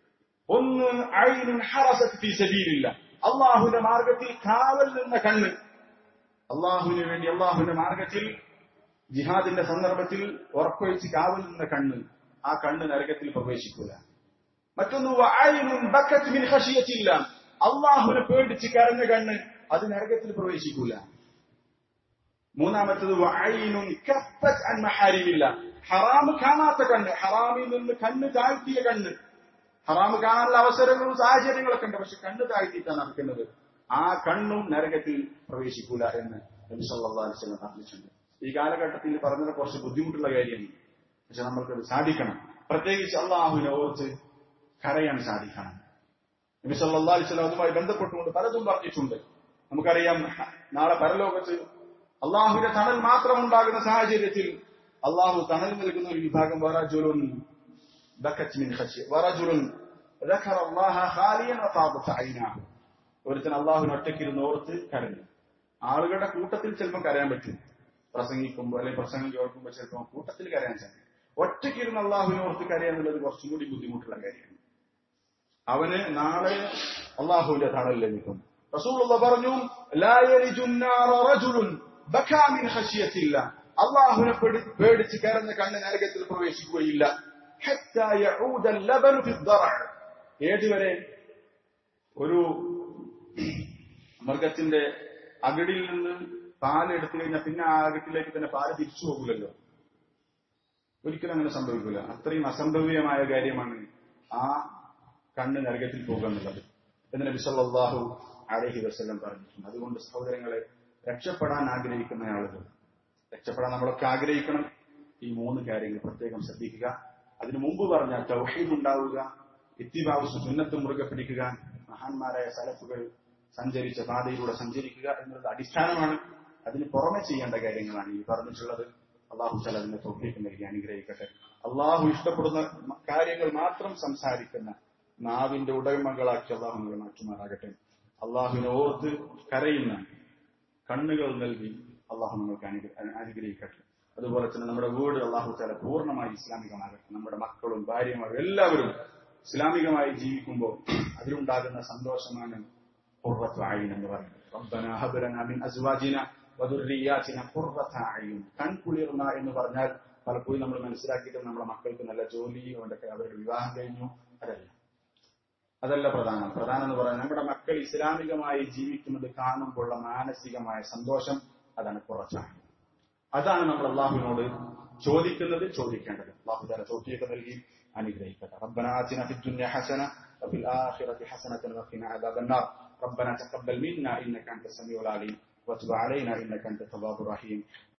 ഒന്ന് ഐനുൻ ഹറസത്ത് ഫീ സബീലില്ല അള്ളാഹുവിന്റെ മാർഗത്തിൽ കാവൽ നിന്ന കണ്ണ് അള്ളാഹുവിന് വേണ്ടി അള്ളാഹുവിന്റെ മാർഗത്തിൽ ജിഹാദിന്റെ സന്ദർഭത്തിൽ ഉറക്കൊഴിച്ച് കാവൽ നിന്ന കണ്ണ് ആ കണ്ണ് നരകത്തിൽ പ്രവേശിക്കൂല മറ്റൊന്ന് വഅയ്നുൻ ബക്കത്ത് മിൻ ഖശിയത്തില്ല അള്ളാഹുവിനെ പേടിച്ച് കരഞ്ഞ കണ്ണ് അത് നരകത്തിൽ പ്രവേശിക്കൂല മൂന്നാമത്തത് വഅയ്നുൻ കഫ്ഫത്ത് അൻ മഹാരിമില്ല ഹറാം കാണാത്ത കണ്ണ് ഹറാമിൽ നിന്ന് കണ്ണ് താഴ്ത്തിയ കണ്ണ് ഹറാം കാണാനുള്ള അവസരങ്ങളും സാഹചര്യങ്ങളൊക്കെ ഉണ്ട് പക്ഷെ കണ്ണ് താഴ്ത്തിയിട്ടാണ് നടക്കുന്നത് ആ കണ്ണും നരകത്തിൽ പ്രവേശിക്കൂല എന്ന് നബി സല്ലല്ലാഹു അലൈഹി വസല്ലം പറഞ്ഞിട്ടുണ്ട് ഈ കാലഘട്ടത്തിൽ പറഞ്ഞത് കുറച്ച് ബുദ്ധിമുട്ടുള്ള കാര്യമാണ് പക്ഷെ നമ്മൾക്കത് സാധിക്കണം പ്രത്യേകിച്ച് അള്ളാഹുവിനെ ഓർത്ത് കരയാൻ സാധിക്കണം നബി സല്ലല്ലാഹു അലൈഹി വസല്ലം അതുമായി ബന്ധപ്പെട്ടുകൊണ്ട് പലതും പറഞ്ഞിട്ടുണ്ട് നമുക്കറിയാം നാളെ പരലോകത്ത് അള്ളാഹുവിന്റെ തണൽ മാത്രം ഉണ്ടാകുന്ന സാഹചര്യത്തിൽ അള്ളാഹു തണൽ നൽകുന്ന ഒരു വിഭാഗം വറജുലുൻ ബക്കത്ത് മിൻ ഖശി വറജുലുൻ ذكر الله خاليا وفاضت عيناه ഒരുത്തൻ അള്ളാഹുവിന് ഒറ്റയ്ക്കിരുന്ന് ഓർത്ത് കരഞ്ഞു ആളുകളുടെ കൂട്ടത്തിൽ ചിലപ്പോൾ കരയാൻ പറ്റും പ്രസംഗിക്കുമ്പോൾ അല്ലെങ്കിൽ പ്രസംഗം കേൾക്കുമ്പോൾ ചിലപ്പോൾ കൂട്ടത്തിൽ കരയാൻ സാധിക്കും ഒറ്റയ്ക്കിരുന്ന് അള്ളാഹുവിനെ ഓർത്ത് കരയാൻ എന്നുള്ളത് കുറച്ചും കൂടി ബുദ്ധിമുട്ടുള്ള കാര്യമാണ് അവന് നാളെ അള്ളാഹുവിന്റെ തണൽ ലഭിക്കും റസൂലുള്ള പറഞ്ഞു "ലാ യലിജു النَّارَ رَجُلٌ بَكَى مِنْ خَشْيَةِ اللَّهِ." അള്ളാഹുവിനെ പേടി- പേടിച്ച് കരഞ്ഞ കണ്ണ് നരകത്തിൽ പ്രവേശിക്കുകയില്ല حتى يعود اللبن في الضرع ഏതുവരെ ഒരു മൃഗത്തിന്റെ അകിടിൽ നിന്ന് പാല് എടുത്തു കഴിഞ്ഞാൽ പിന്നെ ആ അകിട്ടിലേക്ക് തന്നെ പാല് തിരിച്ചു പോകില്ലല്ലോ ഒരിക്കലും അങ്ങനെ സംഭവിക്കില്ല അത്രയും അസംഭവ്യമായ കാര്യമാണ് ആ കണ്ണ് നരകത്തിൽ പോകുക എന്നുള്ളത് എന്ന് നബി സല്ലല്ലാഹു അലഹി വസ്ലം പറഞ്ഞിട്ടുണ്ട് അതുകൊണ്ട് സഹോദരങ്ങളെ രക്ഷപ്പെടാൻ ആഗ്രഹിക്കുന്ന ആളുകൾ രക്ഷപ്പെടാൻ നമ്മളൊക്കെ ആഗ്രഹിക്കണം ഈ മൂന്ന് കാര്യങ്ങൾ പ്രത്യേകം ശ്രദ്ധിക്കുക അതിനു മുമ്പ് പറഞ്ഞ തൗഹീദ് ഉണ്ടാവുക ഇത്തിബാവ് സുന്നത്ത് മുറുകെ പിടിക്കുക മഹാന്മാരായ സലഫുകൾ സഞ്ചരിച്ച പാതയിലൂടെ സഞ്ചരിക്കുക എന്നുള്ളത് അടിസ്ഥാനമാണ് അതിന് പുറമെ ചെയ്യേണ്ട കാര്യങ്ങളാണ് ഈ പറഞ്ഞിട്ടുള്ളത് അള്ളാഹു തല അതിനെ തൊഴിലേക്ക് നൽകി അനുഗ്രഹിക്കട്ടെ അള്ളാഹു ഇഷ്ടപ്പെടുന്ന കാര്യങ്ങൾ മാത്രം സംസാരിക്കുന്ന നാവിന്റെ ഉടമകളാക്കി അള്ളാഹു നമ്മളെ മാറ്റുമാറാകട്ടെ അള്ളാഹുവിനെ ഓർത്ത് കരയുന്ന കണ്ണുകൾ നൽകി അള്ളാഹു നമ്മൾക്ക് അനുഗ്രഹിക്കട്ടെ അതുപോലെ തന്നെ നമ്മുടെ വീട് അള്ളാഹു താല പൂർണ്ണമായി ഇസ്ലാമികമാകട്ടെ നമ്മുടെ മക്കളും ഭാര്യമാരും എല്ലാവരും ഇസ്ലാമികമായി ജീവിക്കുമ്പോൾ അതിലുണ്ടാകുന്ന സന്തോഷമാണ് എന്ന് പറയുന്നത് ربنا هب لنا من ازواجنا وذرياتنا قرة اعين കൺകുളിർന്ന എന്ന് പറഞ്ഞാൽ പലപ്പോഴും നമ്മൾ മനസ്സിലാക്കിയിട്ട് നമ്മുടെ മക്കൾക്ക് നല്ല ജോലി അവരുടെ അവരുടെ വിവാഹം കഴിഞ്ഞു അതല്ല അതല്ല പ്രധാനം പ്രധാനം എന്ന് പറയാൻ നമ്മുടെ മക്കൾ ഇസ്ലാമികമായി ജീവിക്കുന്നത് കാണുമ്പോഴുള്ള മാനസികമായ സന്തോഷം അതാണ് കുറച്ചാണ് അതാണ് നമ്മൾ അള്ളാഹുവിനോട് ചോദിക്കുന്നത് ചോദിക്കേണ്ടത് അള്ളാഹു താല ചോദ്യമൊക്കെ നൽകി അനുഗ്രഹിക്കട്ടെ ربنا آتنا في الدنيا حسنة وفي الآخرة حسنة وقنا عذاب النار ربنا تقبل منا إنك أنت السميع العليم وتب علينا إنك أنت التواب الرحيم